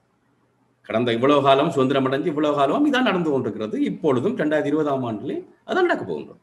கடந்த இவ்வளவு காலம் சுதந்திரம் அடைஞ்சு இவ்வளவு காலம் இதான் நடந்து கொண்டிருக்கிறது இப்பொழுதும் ரெண்டாயிரத்தி இருபதாம் ஆண்டிலே அதான் நடக்க போகின்றது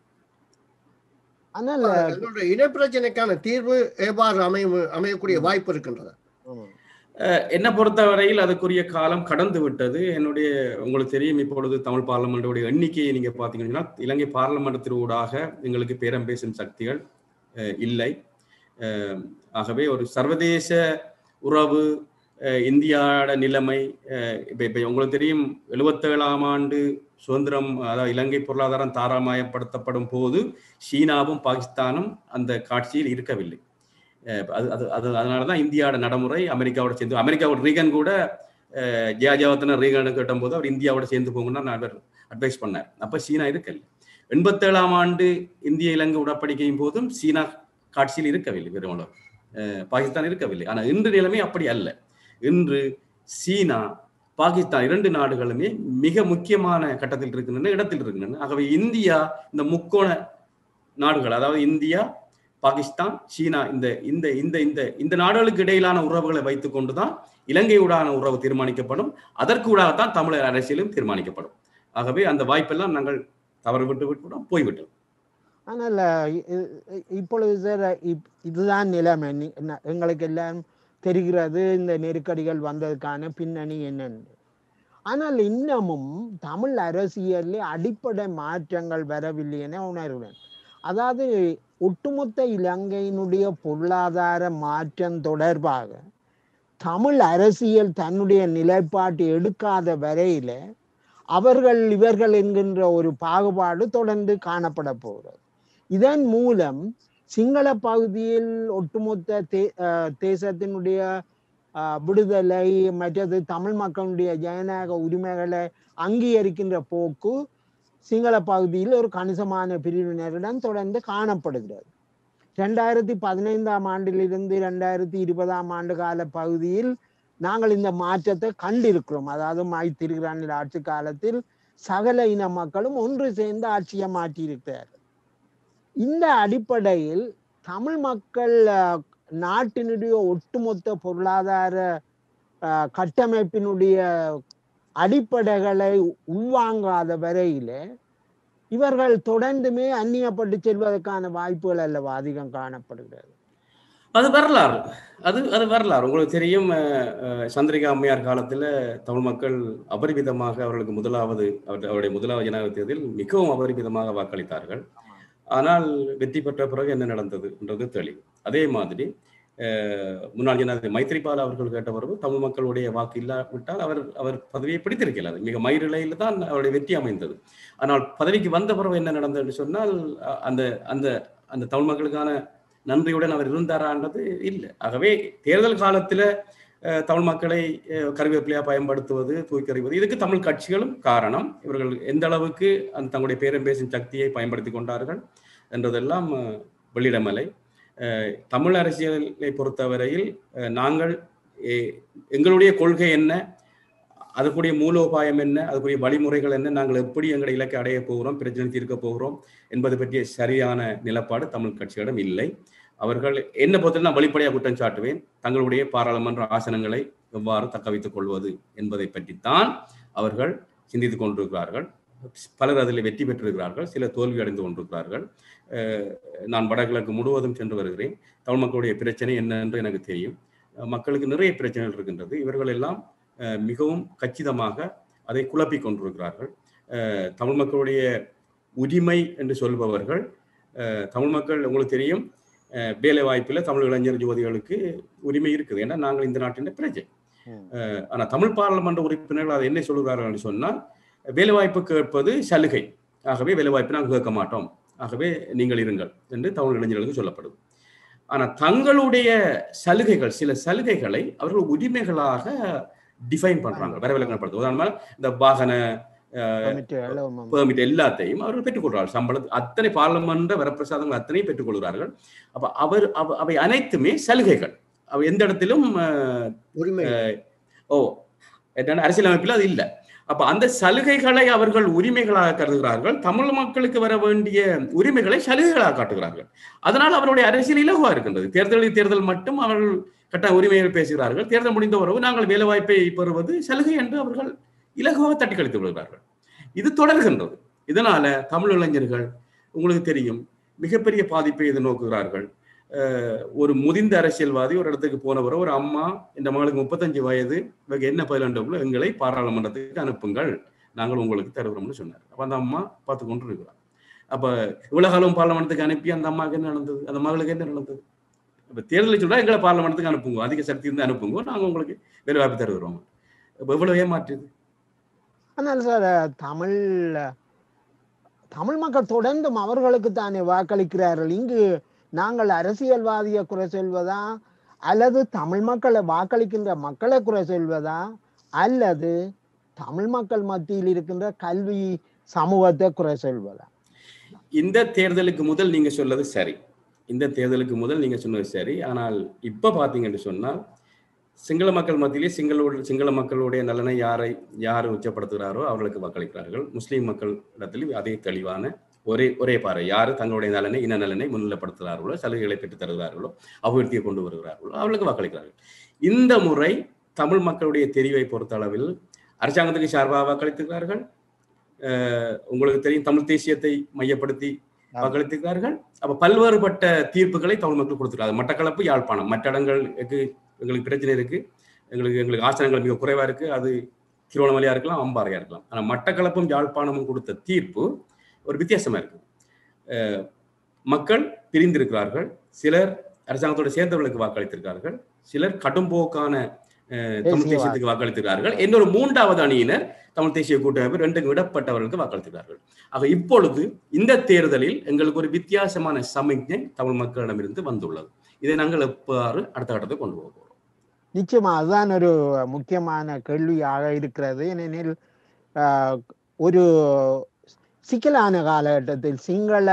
ஆனால் எங்களுடைய இனப்பிரச்சனைக்கான தீர்வு எவ்வாறு அமையும் அமையக்கூடிய வாய்ப்பு இருக்கின்றது ஆமா. என்னை பொறுத்தவரையில் அதுக்குரிய காலம் கடந்து விட்டது என்னுடைய உங்களுக்கு தெரியும் இப்பொழுது தமிழ் பார்லமெண்டோடைய எண்ணிக்கையை நீங்க பாத்தீங்கன்னா இலங்கை பார்லமெண்டத்தினூடாக எங்களுக்கு பேரம் பேசும் சக்திகள் அஹ், இல்லை அஹ், ஆகவே ஒரு சர்வதேச உறவு அஹ், இந்தியாவோட நிலைமை அஹ், இப்ப இப்ப உங்களுக்கு தெரியும் எழுபத்தேழாம் ஆண்டு சுதந்திரம் அதாவது இலங்கை பொருளாதாரம் தாராமயப்படுத்தப்படும் போது சீனாவும் பாகிஸ்தானும் அந்த காட்சியில் இருக்கவில்லை அஹ் அது அது அது அதனால தான் இந்தியாவோட நடைமுறை அமெரிக்காவோட சேர்ந்து அமெரிக்காவோட ரீகன் கூட அஹ், ஜெயாஜாவத்தன ரீகன் கேட்டபோது அவர் இந்தியாவோட சேர்ந்து போங்கன்னா நான் அவர் அட்வைஸ் பண்ணார் அப்போ சீனா இருக்கல எண்பத்தேழாம் ஆண்டு இந்திய இலங்கை உடன்படிக்கையும் போதும் சீனா காட்சியில் இருக்கவில்லை பெருமளவு அஹ், பாகிஸ்தான் இருக்கவில்லை ஆனால் இன்று நிலைமை அப்படி அல்ல இன்று சீனா பாகிஸ்தான் இரண்டு நாடுகளுமே மிக முக்கியமான கட்டத்தில் இருக்கின்றன இடத்தில் இருக்கின்றன ஆகவே இந்தியா இந்த முக்கோண நாடுகள் அதாவது இந்தியா பாகிஸ்தான் சீனா இந்த இந்த இந்த இந்த இந்த நாடுகளுக்கு இடையிலான உறவுகளை வைத்துக் கொண்டுதான் இலங்கையுடான உறவு தீர்மானிக்கப்படும் அதற்கு ஊடாகத்தான் தமிழர் அரசியலும் தீர்மானிக்கப்படும் ஆகவே அந்த வாய்ப்பெல்லாம் நாங்கள் தவறு விட்டு விட்டு போய்விட்டோம் ஆனால் இ- இ- இப்பொழுது சார் இப்- இதுதான் நிலைமை நி- ந- எங்களுக்கு எல்லாம் தெரிகிறது இந்த நெருக்கடிகள் வந்ததுக்கான பின்னணி என்னன்னு ஆனால் இன்னமும் தமிழ் அரசியலில் அடிப்படை மாற்றங்கள் வரவில்லை என உணர்கிறேன் அதாவது ஒட்டுமொத்த இலங்கையினுடைய பொருளாதார மாற்றம் தொடர்பாக தமிழ் அரசியல் தன்னுடைய நிலைப்பாட்டை எடுக்காத வரையில அவர்கள் இவர்கள் என்கின்ற ஒரு பாகுபாடு தொடர்ந்து காணப்பட போகிறது இதன் மூலம் சிங்கள பகுதியில் ஒட்டுமொத்த தே அஹ் தேசத்தினுடைய அஹ், விடுதலை மற்றது தமிழ் மக்களுடைய ஜனநாயக உரிமைகளை அங்கீகரிக்கின்ற போக்கு சிங்கள பகுதியில் ஒரு கணிசமான பிரிவினரிடம் தொடர்ந்து காணப்படுகிறது ரெண்டாயிரத்தி பதினைந்தாம் ஆண்டிலிருந்து ரெண்டாயிரத்தி இருபதாம் ஆண்டு கால பகுதியில் நாங்கள் இந்த மாற்றத்தை கண்டிருக்கிறோம் அதாவது மைத்திருக்கிறான் ஆட்சி காலத்தில் சகல இன மக்களும் ஒன்று சேர்ந்து ஆட்சியை மாற்றியிருக்கிறார் இந்த அடிப்படையில் தமிழ் மக்கள் அஹ், நாட்டினுடைய ஒட்டுமொத்த பொருளாதார அஹ், கட்டமைப்பினுடைய அடிப்படைகளை உள்வாங்காத வரையில இவர்கள் தொடர்ந்துமே அந்நியப்பட்டு செல்வதற்கான வாய்ப்புகள் அல்லவா அதிகம் காணப்படுகிறது அது வரலாறு அது அது வரலாறு உங்களுக்கு தெரியும் அஹ், அஹ், சந்திரிகா அம்மையார் காலத்துல தமிழ் மக்கள் அபரிமிதமாக அவர்களுக்கு முதலாவது அவர்- அவருடைய முதலாவது ஜனாதிபதி தேர்தலில் மிகவும் அபரிமிதமாக வாக்களித்தார்கள் ஆனால் வெற்றி பெற்ற பிறகு என்ன நடந்தது என்றது தெளிவு அதே மாதிரி அஹ், முன்னாள் ஜனாதிபதி மைத்ரிபால அவர்கள் கேட்ட பிறகு தமிழ் மக்களுடைய வாக்கு இல்லாவிட்டால் அவர் அவர் பதவியை பிடித்திருக்கிறார் மிக மயிரிழையில் தான் அவருடைய வெற்றி அமைந்தது ஆனால் பதவிக்கு வந்த பிறகு என்ன நடந்தது என்று சொன்னால் அ- அந்த அந்த அந்த தமிழ் மக்களுக்கான நன்றியுடன் அவர் இருந்தாரான்றது இல்லை ஆகவே தேர்தல் காலத்துல அஹ், தமிழ் மக்களை அஹ், கருவேப்பிலையா பயன்படுத்துவது தூக்கறிவது இதுக்கு தமிழ் கட்சிகளும் காரணம் இவர்கள் எந்த அளவுக்கு அந்த தங்களுடைய பேரம் பேசும் சக்தியை பயன்படுத்தி கொண்டார்கள் என்றதெல்லாம் அஹ், வெளியிடமலை அஹ், தமிழ் அரசியலை பொறுத்தவரையில் அஹ், நாங்கள் எ- எங்களுடைய கொள்கை என்ன அதுக்குரிய மூலோபாயம் என்ன அதுக்குரிய வழிமுறைகள் என்ன நாங்கள் எப்படி எங்களுடைய இலக்கை அடைய போகிறோம் பிரச்சனை தீர்க்க போகிறோம் என்பது பற்றிய சரியான நிலப்பாடு தமிழ் கட்சிகளிடம் இல்லை அவர்கள் என்ன பொறுத்தவரை நான் வெளிப்படையாக குற்றம் சாட்டுவேன் தங்களுடைய பாராளுமன்ற ஆசனங்களை எவ்வாறு தக்க வைத்துக் கொள்வது என்பதை பற்றித்தான் அவர்கள் சிந்தித்துக் கொண்டிருக்கிறார்கள் பலர் அதில் வெற்றி பெற்றிருக்கிறார்கள் சில தோல்வி அடைந்து கொண்டிருக்கிறார்கள் அஹ் நான் வடகிழக்கு முழுவதும் சென்று வருகிறேன் தமிழ் மக்களுடைய பிரச்சனை என்ன என்று எனக்கு தெரியும் அஹ் மக்களுக்கு நிறைய பிரச்சனைகள் இருக்கின்றது இவர்கள் எல்லாம் அஹ் மிகவும் கச்சிதமாக அதை குழப்பிக் கொண்டிருக்கிறார்கள் அஹ் தமிழ் மக்களுடைய உரிமை என்று சொல்பவர்கள் அஹ் தமிழ் மக்கள் உங்களுக்கு தெரியும் அஹ் வேலை வாய்ப்பில் தமிழ் இளைஞர் யுவதிகளுக்கு உரிமை இருக்குது ஏன்னா நாங்கள் இந்த நாட்டின் பிரஜை ம். அஹ் ஆனா தமிழ் பாராளுமன்ற உறுப்பினர்கள் அதை என்ன சொல்கிறார்கள் என்று சொன்னால் வேலைவாய்ப்பு கேட்பது சலுகை ஆகவே வேலைவாய்ப்பு நாங்கள் கேட்க மாட்டோம் ஆகவே நீங்கள் இருங்கள் என்று தமிழ் இளைஞர்களுக்கு சொல்லப்படுது ஆனா தங்களுடைய சலுகைகள் சில சலுகைகளை அவர்கள் உரிமைகளாக டிஃபைன் பண்றாங்க வரவிலக்கணப்படுத்து உதாரணமா இந்த வாகன கமிட்டிகள், ஆமாம். பெர்மிட் எல்லாத்தையும் அவர்கள் பெற்றுக்கொள்கிறார்கள் சம்பளம் அத்தனை பாராளுமன்ற வரப்பிரசாதங்கள் அத்தனையும் பெற்றுக்கொள்கிறார்கள் அப்ப அவர் அவ- அவை அனைத்துமே சலுகைகள் அவை எந்த இடத்திலும் அஹ், உரிமை ஓ என்னன்னா அரசியலமைப்பில் அது இல்லை அப்ப அந்த சலுகைகளை அவர்கள் உரிமைகளாக கருதுகிறார்கள் தமிழ் மக்களுக்கு வர வேண்டிய உரிமைகளை சலுகைகளாக காட்டுகிறார்கள் அதனால் அவருடைய அரசியல் இலகுவா இருக்கின்றது தேர்தலில் தேர்தல் மட்டும் அவர்கள் கட்ட உரிமைகள் பேசுகிறார்கள் தேர்தல் முடிந்த உறவு நாங்கள் வேலைவாய்ப்பை பெறுவது சலுகை என்று அவர்கள் இலகுவாக தட்டி கழித்து விடுகிறார்கள் இது தொடர்கின்றது இதனால தமிழ் இளைஞர்கள் உங்களுக்கு தெரியும் மிகப்பெரிய பாதிப்பை எதிர்நோக்குகிறார்கள் அஹ் ஒரு முதிர்ந்த அரசியல்வாதி ஒரு இடத்துக்கு போனவரோ ஒரு அம்மா இந்த மகளுக்கு முப்பத்தஞ்சு வயது இவங்க என்ன பதிலண்டவங்களோ எங்களை பாராளுமன்றத்துக்கு அனுப்புங்கள் நாங்கள் உங்களுக்கு தருகிறோம்னு சொன்னார் அப்ப அந்த அம்மா பார்த்து கொண்டு இருக்கிறார் அப்ப இவ்வளவு காலம் பாராளுமன்றத்துக்கு அனுப்பி அந்த அம்மாவுக்கு என்ன நடந்தது அந்த மகளுக்கு என்ன நடந்தது அப்ப தேர்தலில் சொல்றா எங்களை பாராளுமன்றத்துக்கு அனுப்புங்க அதிக சக்தி இருந்து அனுப்புங்க நாங்க உங்களுக்கு வேலை வாய்ப்பு தருகிறோம் அப்ப எவ்வளவு ஏமாற்றுது ஆனால் சார் தமிழ் தமிழ் மக்கள் தொடர்ந்தும் அவர்களுக்கு தானே வாக்களிக்கிறார்கள் இங்கு நாங்கள் அரசியல்வாதியை குறை சொல்வதா அல்லது தமிழ் மக்களை வாக்களிக்கின்ற மக்களை குறை சொல்வதா அல்லது தமிழ் மக்கள் மத்தியில் இருக்கின்ற கல்வி சமூகத்தை குறை சொல்வதா இந்த தேர்தலுக்கு முதல் நீங்க சொல்லது சரி இந்த தேர்தலுக்கு முதல் நீங்க சொன்னது சரி ஆனால் இப்ப பாத்தீங்கன்னு சொன்னால் சிங்கள மக்கள் மத்தியிலே சிங்களோட சிங்கள மக்களுடைய நலனை யாரை யார் உச்சப்படுத்துகிறாரோ அவர்களுக்கு வாக்களிக்கிறார்கள் முஸ்லீம் மக்கள் இடத்திலும் அதே தெளிவான ஒரே ஒரே பாறை யார் தங்களுடைய நலனை இன நலனை முன்னிலைப்படுத்துகிறார்களோ சலுகைகளை பெற்றுத் தருகிறார்களோ அபிவிருத்தியை கொண்டு வருகிறார்களோ அவர்களுக்கு வாக்களிக்கிறார்கள் இந்த முறை தமிழ் மக்களுடைய தெரிவை பொறுத்த அளவில் அரசாங்கத்துக்கு சார்பாக வாக்களித்திருக்கிறார்கள் அஹ் உங்களுக்கு தெரியும் தமிழ் தேசியத்தை மையப்படுத்தி வாக்களித்திருக்கிறார்கள் அப்ப பல்வேறுபட்ட தீர்ப்புகளை தமிழ் மக்கள் கொடுத்திருக்காங்க மட்டக்களப்பு யாழ்ப்பாணம் மற்ற இடங்களுக்கு எங்களுக்கு பிரச்சனை இருக்கு எங்களுக்கு எங்களுக்கு ஆசனங்கள் மிக குறைவா இருக்கு அது திருவண்ணாமலையா இருக்கலாம் அம்பாறையா இருக்கலாம் ஆனா மட்டக்களப்பும் யாழ்ப்பாணமும் கொடுத்த தீர்ப்பு ஒரு வித்தியாசமா இருக்கு அஹ் மக்கள் பிரிந்திருக்கிறார்கள் சிலர் அரசாங்கத்தோட சேர்ந்தவர்களுக்கு வாக்களித்திருக்கிறார்கள் சிலர் கடும்போக்கான அஹ், தமிழ் தேசியவாதி. தேசியத்துக்கு வாக்களித்திருக்கிறார்கள் இன்னொரு மூன்றாவது அணியினர் தமிழ் தேசிய கூட்டமைப்பு ரெண்டுக்கும் விடப்பட்டவர்களுக்கு வாக்களித்திருக்கிறார்கள் ஆக இப்பொழுது இந்த தேர்தலில் எங்களுக்கு ஒரு வித்தியாசமான சமிக்ஞை தமிழ் மக்களிடமிருந்து வந்துள்ளது இதை நாங்கள் எவ்வாறு அடுத்த கட்டத்துக்கு கொண்டு போக போறோம் நிச்சயமா அதுதான் ஒரு முக்கியமான கேள்வியாக இருக்கிறது ஏனெனில் ஆஹ், ஒரு சிக்கலான காலகட்டத்தில் சிங்கள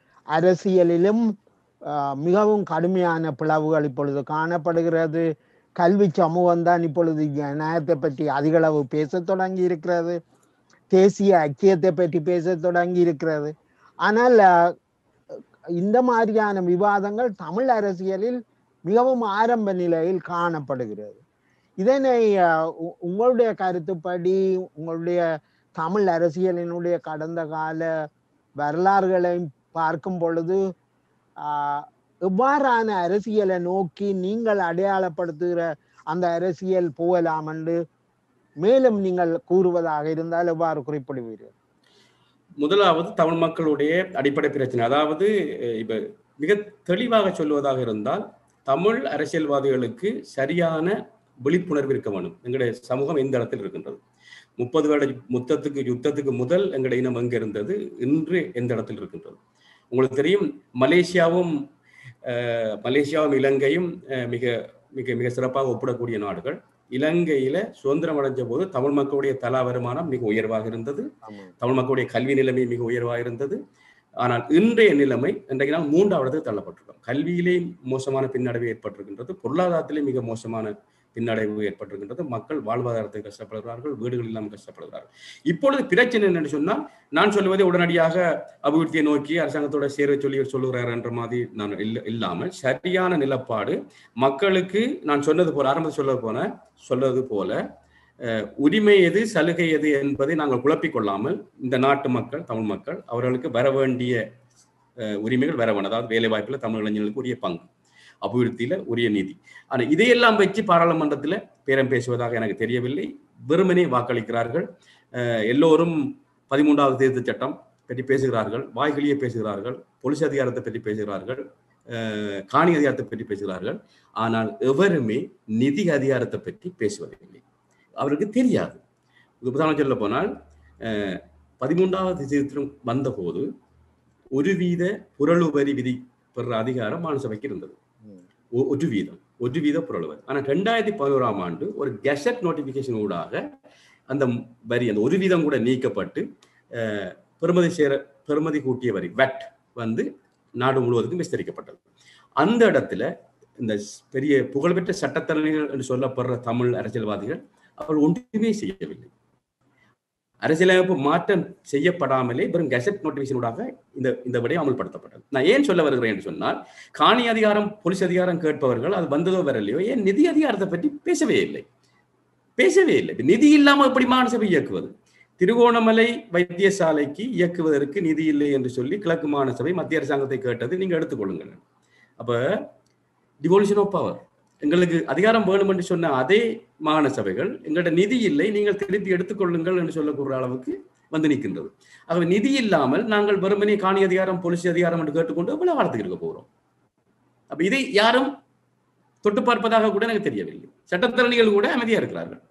அரசியலிலும் ஆஹ், மிகவும் கடுமையான பிளவுகள் இப்பொழுது காணப்படுகிறது கல்வி சமூகம் தான் இப்பொழுது ஜனநாயகத்தை பற்றி அதிகளவு பேசத் தொடங்கி இருக்கிறது தேசிய ஐக்கியத்தை பற்றி பேசத் தொடங்கி இருக்கிறது ஆனால் அஹ், இந்த மாதிரியான விவாதங்கள் தமிழ் அரசியலில் மிகவும் ஆரம்ப நிலையில் காணப்படுகிறது இதனை அஹ், உ- உங்களுடைய கருத்துப்படி உங்களுடைய தமிழ் அரசியலினுடைய கடந்த கால வரலாறுகளை பார்க்கும் பொழுது ஆஹ், எவ்வாறான அரசியலை நோக்கி நீங்கள் அடையாளப்படுத்துகிற அந்த அரசியல் போகலாம் என்று மேலும் நீங்கள் கூறுவதாக இருந்தால் எவ்வாறு குறிப்பிடுவீர்கள் முதலாவது தமிழ் மக்களுடைய அடிப்படை பிரச்சனை அதாவது அஹ், இப்ப மிக தெளிவாக சொல்லுவதாக இருந்தால் தமிழ் அரசியல்வாதிகளுக்கு சரியான விழிப்புணர்வு இருக்க வேண்டும் எங்களுடைய சமூகம் எந்த இடத்தில் இருக்கின்றது முப்பது வருட முத்தத்துக்கு யுத்தத்துக்கு முதல் எங்களுடைய இனம் எங்க இருந்தது இன்று எந்த இடத்தில் இருக்கின்றது உங்களுக்கு தெரியும் மலேசியாவும் அஹ், மலேசியாவும் இலங்கையும் அஹ், மிக மிக மிக சிறப்பாக ஒப்பிடக்கூடிய நாடுகள் இலங்கையில சுதந்திரம் அடைஞ்ச போது தமிழ் மக்களுடைய தலா வருமானம் மிக உயர்வாக இருந்தது தமிழ் மக்களுடைய கல்வி நிலைமை மிக உயர்வாக இருந்தது ஆனால் இன்றைய நிலைமை இன்றைக்கு நாள் மூன்றாவது தள்ளப்பட்டிருக்கோம் கல்வியிலே மோசமான பின்னடைவு ஏற்பட்டிருக்கின்றது பொருளாதாரத்திலே மிக மோசமான பின்னடைவு ஏற்பட்டிருக்கின்றது மக்கள் வாழ்வாதாரத்தை கஷ்டப்படுகிறார்கள் வீடுகள் இல்லாமல் கஷ்டப்படுகிறார்கள் இப்பொழுது பிரச்சனை என்னன்னு சொன்னால் நான் சொல்லுவதை உடனடியாக அபிவிருத்தியை நோக்கி அரசாங்கத்தோட சேர சொல்லி சொல்லுகிறார் என்ற மாதிரி நான் இல்ல இல்லாமல் சரியான நிலப்பாடு மக்களுக்கு நான் சொன்னது போல ஆரம்பத்தில் சொல்ல போன சொல்றது போல அஹ், உரிமை எது சலுகை எது என்பதை நாங்கள் குழப்பிக் கொள்ளாமல் இந்த நாட்டு மக்கள் தமிழ் மக்கள் அவர்களுக்கு வர வேண்டிய அஹ், உரிமைகள் வர வேண்டும் அதாவது வேலை வாய்ப்புல தமிழ் இளைஞர்களுக்கு உரிய பங்கு அபிவிருத்தியில உரிய நீதி ஆனா இதையெல்லாம் வச்சு பாராளுமன்றத்துல பேரம் பேசுவதாக எனக்கு தெரியவில்லை வெறுமனே வாக்களிக்கிறார்கள் அஹ், எல்லோரும் பதிமூன்றாவது தேர்தல் சட்டம் பற்றி பேசுகிறார்கள் வாய்களியே பேசுகிறார்கள் போலீஸ் அதிகாரத்தை பற்றி பேசுகிறார்கள் அஹ், காணி அதிகாரத்தை பற்றி பேசுகிறார்கள் ஆனால் எவருமே நிதி அதிகாரத்தை பற்றி பேசுவதில்லை அவருக்கு தெரியாது உதாரணம் சொல்ல போனால் அஹ், பதிமூன்றாவது திருத்தம் வந்தபோது ஒரு வீத புரளு வரி விதி பெற அதிகாரம் மாநிலசபைக்கு இருந்தது ம். ஒ- ஒரு வீதம் ஒரு வீத புரளு வரி ஆனால் ரெண்டாயிரத்தி பதினோராம் ஆண்டு ஒரு கெசட் நோட்டிபிகேஷன் ஊடாக அந்த வரி அந்த ஒரு வீதம் கூட நீக்கப்பட்டு அஹ், பெறுமதி சேர பெறுமதி கூட்டிய வரி வெட் வந்து நாடு முழுவதுக்கும் விஸ்தரிக்கப்பட்டது அந்த இடத்துல இந்த ஸ்- பெரிய புகழ்பெற்ற சட்டத்தரணிகள் என்று சொல்லப்படுற தமிழ் அரசியல்வாதிகள் அவர்கள் ஒன்றுமே செய்யவில்லை அரசியலமைப்பு மாற்றம் செய்யப்படாமலே வெறும் கெசட் நோட்டிபிகேஷனூடாக இந்த இந்த விடயம் அமல்படுத்தப்பட்டது நான் ஏன் சொல்ல வருகிறேன் என்று சொன்னால் காணி அதிகாரம் போலீஸ் அதிகாரம் கேட்பவர்கள் அது வந்ததோ வரலையோ ஏன் நிதி அதிகாரத்தை பற்றி பேசவே இல்லை பேசவே இல்லை நிதி இல்லாமல் எப்படி மாநசபை இயக்குவது திருகோணமலை வைத்தியசாலைக்கு இயக்குவதற்கு நிதி இல்லை என்று சொல்லி கிழக்கு மாநசபை மத்திய அரசாங்கத்தை கேட்டது நீங்க எடுத்துக்கொள்ளுங்கள் அப்ப டிவோல்யூஷன் ஆஃப் பவர் எங்களுக்கு அதிகாரம் வேணும் என்று சொன்ன அதே மாகாண சபைகள் எங்கள்ட்ட நிதி இல்லை நீங்கள் திருப்பி எடுத்துக்கொள்ளுங்கள் என்று சொல்லக்கூடிய அளவுக்கு வந்து நிற்கின்றது ஆகவே நிதி இல்லாமல் நாங்கள் வெறுமனே காணி அதிகாரம் போலீஸ் அதிகாரம் என்று கேட்டுக்கொண்டு எவ்வளவு காலத்துக்கு இருக்க போகிறோம் அப்ப இதை யாரும் தொட்டு பார்ப்பதாக கூட எனக்கு தெரியவில்லை சட்டத்தரணிகள் கூட அமைதியா இருக்கிறார்கள்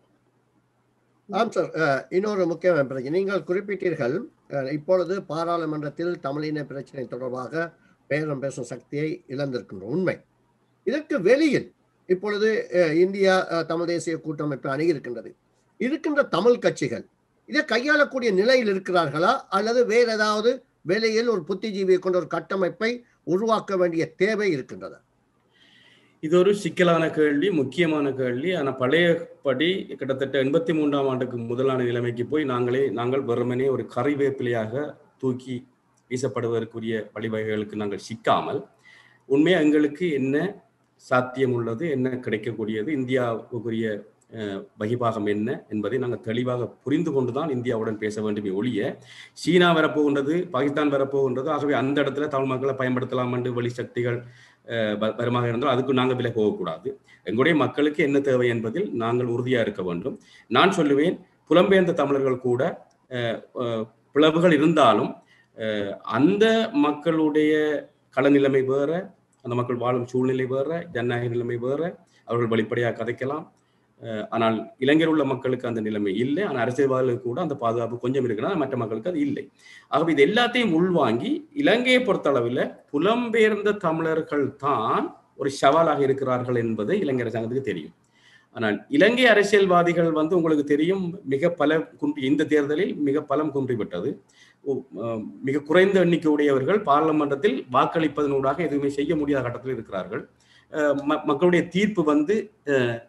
ஆம் சார் அஹ், இன்னொரு முக்கியமான பிரச்சனை நீங்கள் குறிப்பிட்டீர்கள் அஹ், இப்பொழுது பாராளுமன்றத்தில் தமிழின பிரச்சனை தொடர்பாக பேரம் பேசும் சக்தியை இழந்திருக்கின்றோம் உண்மை இதற்கு வெளியில் இப்பொழுது அஹ், இந்தியா அஹ், தமிழ் தேசிய கூட்டமைப்பு அணுகியிருக்கின்றது இருக்கின்ற தமிழ் கட்சிகள் இதை கையாளக்கூடிய நிலையில் இருக்கிறார்களா அல்லது வேற ஏதாவது வெளியில் ஒரு புத்திஜீவியை கொண்ட ஒரு கட்டமைப்பை உருவாக்க வேண்டிய தேவை இருக்கின்றதா இது ஒரு சிக்கலான கேள்வி முக்கியமான கேள்வி ஆனால் பழையபடி கிட்டத்தட்ட எண்பத்தி மூன்றாம் ஆண்டுக்கு முதலான நிலைமைக்கு போய் நாங்களே நாங்கள் வெறுமனே ஒரு கறிவேப்பிலையாக தூக்கி வீசப்படுவதற்குரிய வழிவகைகளுக்கு நாங்கள் சிக்காமல் உண்மையா எங்களுக்கு என்ன சாத்தியம் உள்ளது என்ன கிடைக்கக்கூடியது இந்தியாவுக்குரிய அஹ், வகிபாகம் என்ன என்பதை நாங்கள் தெளிவாக புரிந்து கொண்டுதான் இந்தியாவுடன் பேச வேண்டுமே ஒழிய சீனா வரப்போகின்றது பாகிஸ்தான் வரப்போகின்றது ஆகவே அந்த இடத்துல தமிழ் மக்களை பயன்படுத்தலாம் என்று வெளி சக்திகள் அஹ், வ- வருமாக இருந்தால் அதுக்கு நாங்கள் விலை போகக்கூடாது எங்களுடைய மக்களுக்கு என்ன தேவை என்பதில் நாங்கள் உறுதியாக இருக்க வேண்டும் நான் சொல்லுவேன் புலம்பெயர்ந்த தமிழர்கள் கூட அஹ், அஹ், பிளவுகள் இருந்தாலும் அஹ், அந்த மக்களுடைய களநிலைமை வேற அந்த மக்கள் வாழும் சூழ்நிலை வேற ஜனநாயக நிலைமை வேற அவர்கள் வெளிப்படையாக கதைக்கலாம் அஹ், ஆனால் இளைஞர் உள்ள மக்களுக்கு அந்த நிலைமை இல்லை ஆனால் அரசியல்வாதிகளுக்கு கூட அந்த பாதுகாப்பு கொஞ்சம் இருக்குன்னா மற்ற மக்களுக்கு அது இல்லை ஆகவே இது எல்லாத்தையும் உள்வாங்கி இலங்கையை பொறுத்தளவில் புலம்பெயர்ந்த தமிழர்கள் தான் ஒரு சவாலாக இருக்கிறார்கள் என்பது இலங்கை அரசாங்கத்துக்கு தெரியும் ஆனால் இலங்கை அரசியல்வாதிகள் வந்து உங்களுக்கு தெரியும் மிக பல குன்றி இந்த தேர்தலில் மிக பலம் குன்றிவிட்டது உ- அஹ் மிக குறைந்த எண்ணிக்கையுடையவர்கள் பார்லமெண்டத்தில் வாக்களிப்பதனூடாக எதுவுமே செய்ய முடியாத கட்டத்தில் இருக்கிறார்கள் அஹ் ம- மக்களுடைய தீர்ப்பு வந்து அஹ்,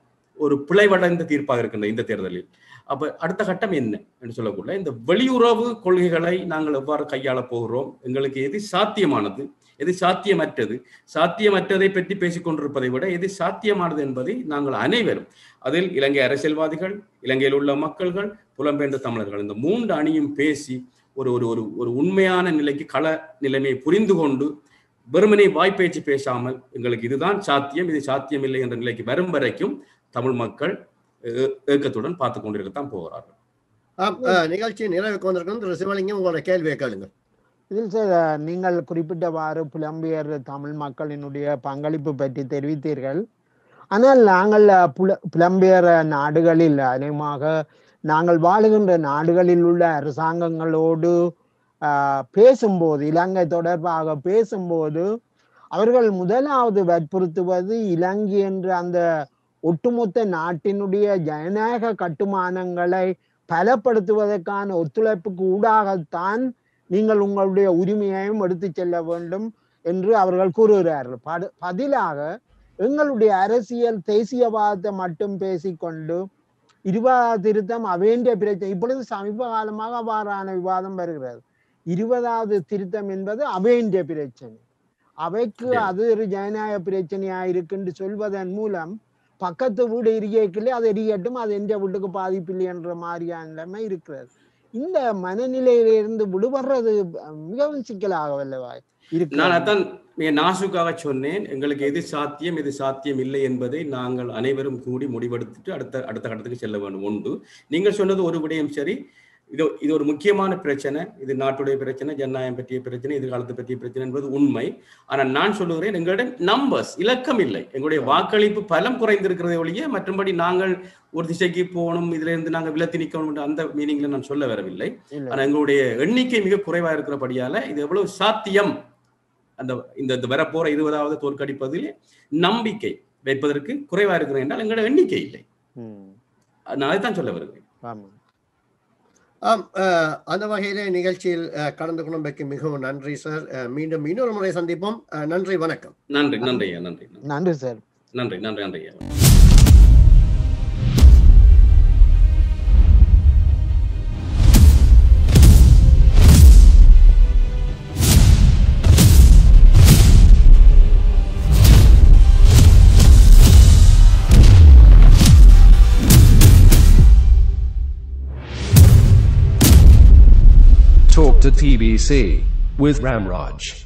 ஒரு பிழைவடைந்த தீர்ப்பாக இருக்கின்ற இந்த தேர்தலில் அப்ப அடுத்த கட்டம் என்ன என்று சொல்லக்குள்ள இந்த வெளியுறவு கொள்கைகளை நாங்கள் எவ்வாறு கையாளப் போகிறோம் எங்களுக்கு எது சாத்தியமானது எது சாத்தியமற்றது சாத்தியமற்றதை பற்றி பேசிக் கொண்டிருப்பதை விட எது சாத்தியமானது என்பதை நாங்கள் அனைவரும் அதில் இலங்கை அரசியல்வாதிகள் இலங்கையில் உள்ள மக்கள்கள் புலம்பெயர்ந்த தமிழர்கள் இந்த மூன்று அணியும் பேசி ஒரு ஒரு ஒரு ஒரு உண்மையான நிலைக்கு கள நிலைமையை புரிந்து கொண்டு வெறுமனே வாய்ப்பேச்சு பேசாமல் எங்களுக்கு இதுதான் சாத்தியம் இது சாத்தியம் இல்லை என்ற நிலைக்கு வரும் வரைக்கும் தமிழ் மக்கள் ஏ- ஏக்கத்துடன் பார்த்து கொண்டிருக்கத்தான் போகிறார்கள் ஆம், அஹ், நிகழ்ச்சி நிறைவுக்கு வந்திருக்கும் திரு சிவலிங்கம் உங்களோட கேள்வியை கேளுங்க இதில் சார் நீங்கள் குறிப்பிட்டவாறு புலம்பெயர் தமிழ் மக்களினுடைய பங்களிப்பு பற்றி தெரிவித்தீர்கள் ஆனால் நாங்கள் புல புலம்பெயர் நாடுகளில் அதிகமாக நாங்கள் வாழுகின்ற நாடுகளில் உள்ள அரசாங்கங்களோடு ஆஹ், பேசும்போது இலங்கை தொடர்பாக பேசும்போது அவர்கள் முதலாவது வற்புறுத்துவது இலங்கை என்ற அந்த ஒட்டுமொத்த நாட்டினுடைய ஜனநாயக கட்டுமானங்களை பலப்படுத்துவதற்கான ஒத்துழைப்புக்கு ஊடாகத்தான் நீங்கள் உங்களுடைய உரிமையையும் எடுத்து செல்ல வேண்டும் என்று அவர்கள் கூறுகிறார்கள் படு- பதிலாக எங்களுடைய அரசியல் தேசியவாதத்தை மட்டும் பேசிக்கொண்டு இருபதாவது திருத்தம் அவேண்டிய பிரச்சனை இப்பொழுது சமீப காலமாக அவ்வாறான விவாதம் வருகிறது இருபதாவது திருத்தம் என்பது அவேண்டிய பிரச்சனை அவைக்கு Yeah. அது ஒரு ஜனநாயக பிரச்சனையா இருக்குன்னு சொல்வதன் மூலம் பக்கத்து வீடு எரியக்கல அது எரியட்டும் அது எந்த வீட்டுக்கு பாதிப்பில்லை என்ற மாதிரியான நிலைமை இருக்கிறது இந்த மனநிலையிலிருந்து விடுபடுறது அஹ், மிகவும் சிக்கலாக வல்லவா இருக்கு நான் அதான் மிக நாசுக்காக சொன்னேன் எங்களுக்கு எது சாத்தியம் எது சாத்தியம் இல்லை என்பதை நாங்கள் அனைவரும் கூடி முடிவெடுத்துட்டு அடுத்த அடுத்த கட்டத்துக்கு செல்ல வேண்டும் உண்டு நீங்கள் சொன்னது ஒரு விடயம் சரி இது இது ஒரு முக்கியமான பிரச்சனை இது நாட்டுடைய பிரச்சனை ஜனநாயகம் பற்றிய பிரச்சனை எதிர்காலத்தை பற்றிய பிரச்சனை என்பது உண்மை ஆனால் நான் சொல்லுகிறேன் எங்களிடம் நம்பர்ஸ் இலக்கம் இல்லை எங்களுடைய வாக்களிப்பு பலம் குறைந்திருக்கிறதை ஒழிய மற்றும்படி நாங்கள் ஒரு திசைக்கு போகணும் இதுல இருந்து நாங்கள் விலத்தி நிற்கணும் என்ற அந்த மீனிங்ல நான் சொல்ல வரவில்லை இல்ல. ஆனா எங்களுடைய எண்ணிக்கை மிக குறைவா இருக்கிறபடியால இது எவ்வளவு சாத்தியம் அந்த இந்த இந்த வரப்போற இருபதாவது தோற்கடிப்பதில் நம்பிக்கை வைப்பதற்கு குறைவா இருக்கிறேன் என்றால் எங்களோட எண்ணிக்கை இல்லை ம், நான் அதைத்தான் சொல்ல வருகிறேன் ஆமா ஆம் அஹ், அந்த வகையிலே நிகழ்ச்சியில் அஹ், கலந்து கொண்டமைக்கு மிகவும் நன்றி சார் அஹ், மீண்டும் இன்னொரு முறை சந்திப்போம் அஹ், நன்றி வணக்கம் நன்றி நன்றி ஐயா நன்றி நன்றி. நன்றி சார் நன்றி நன்றி நன்றி ஐயா Talk to TBC with Ramraj.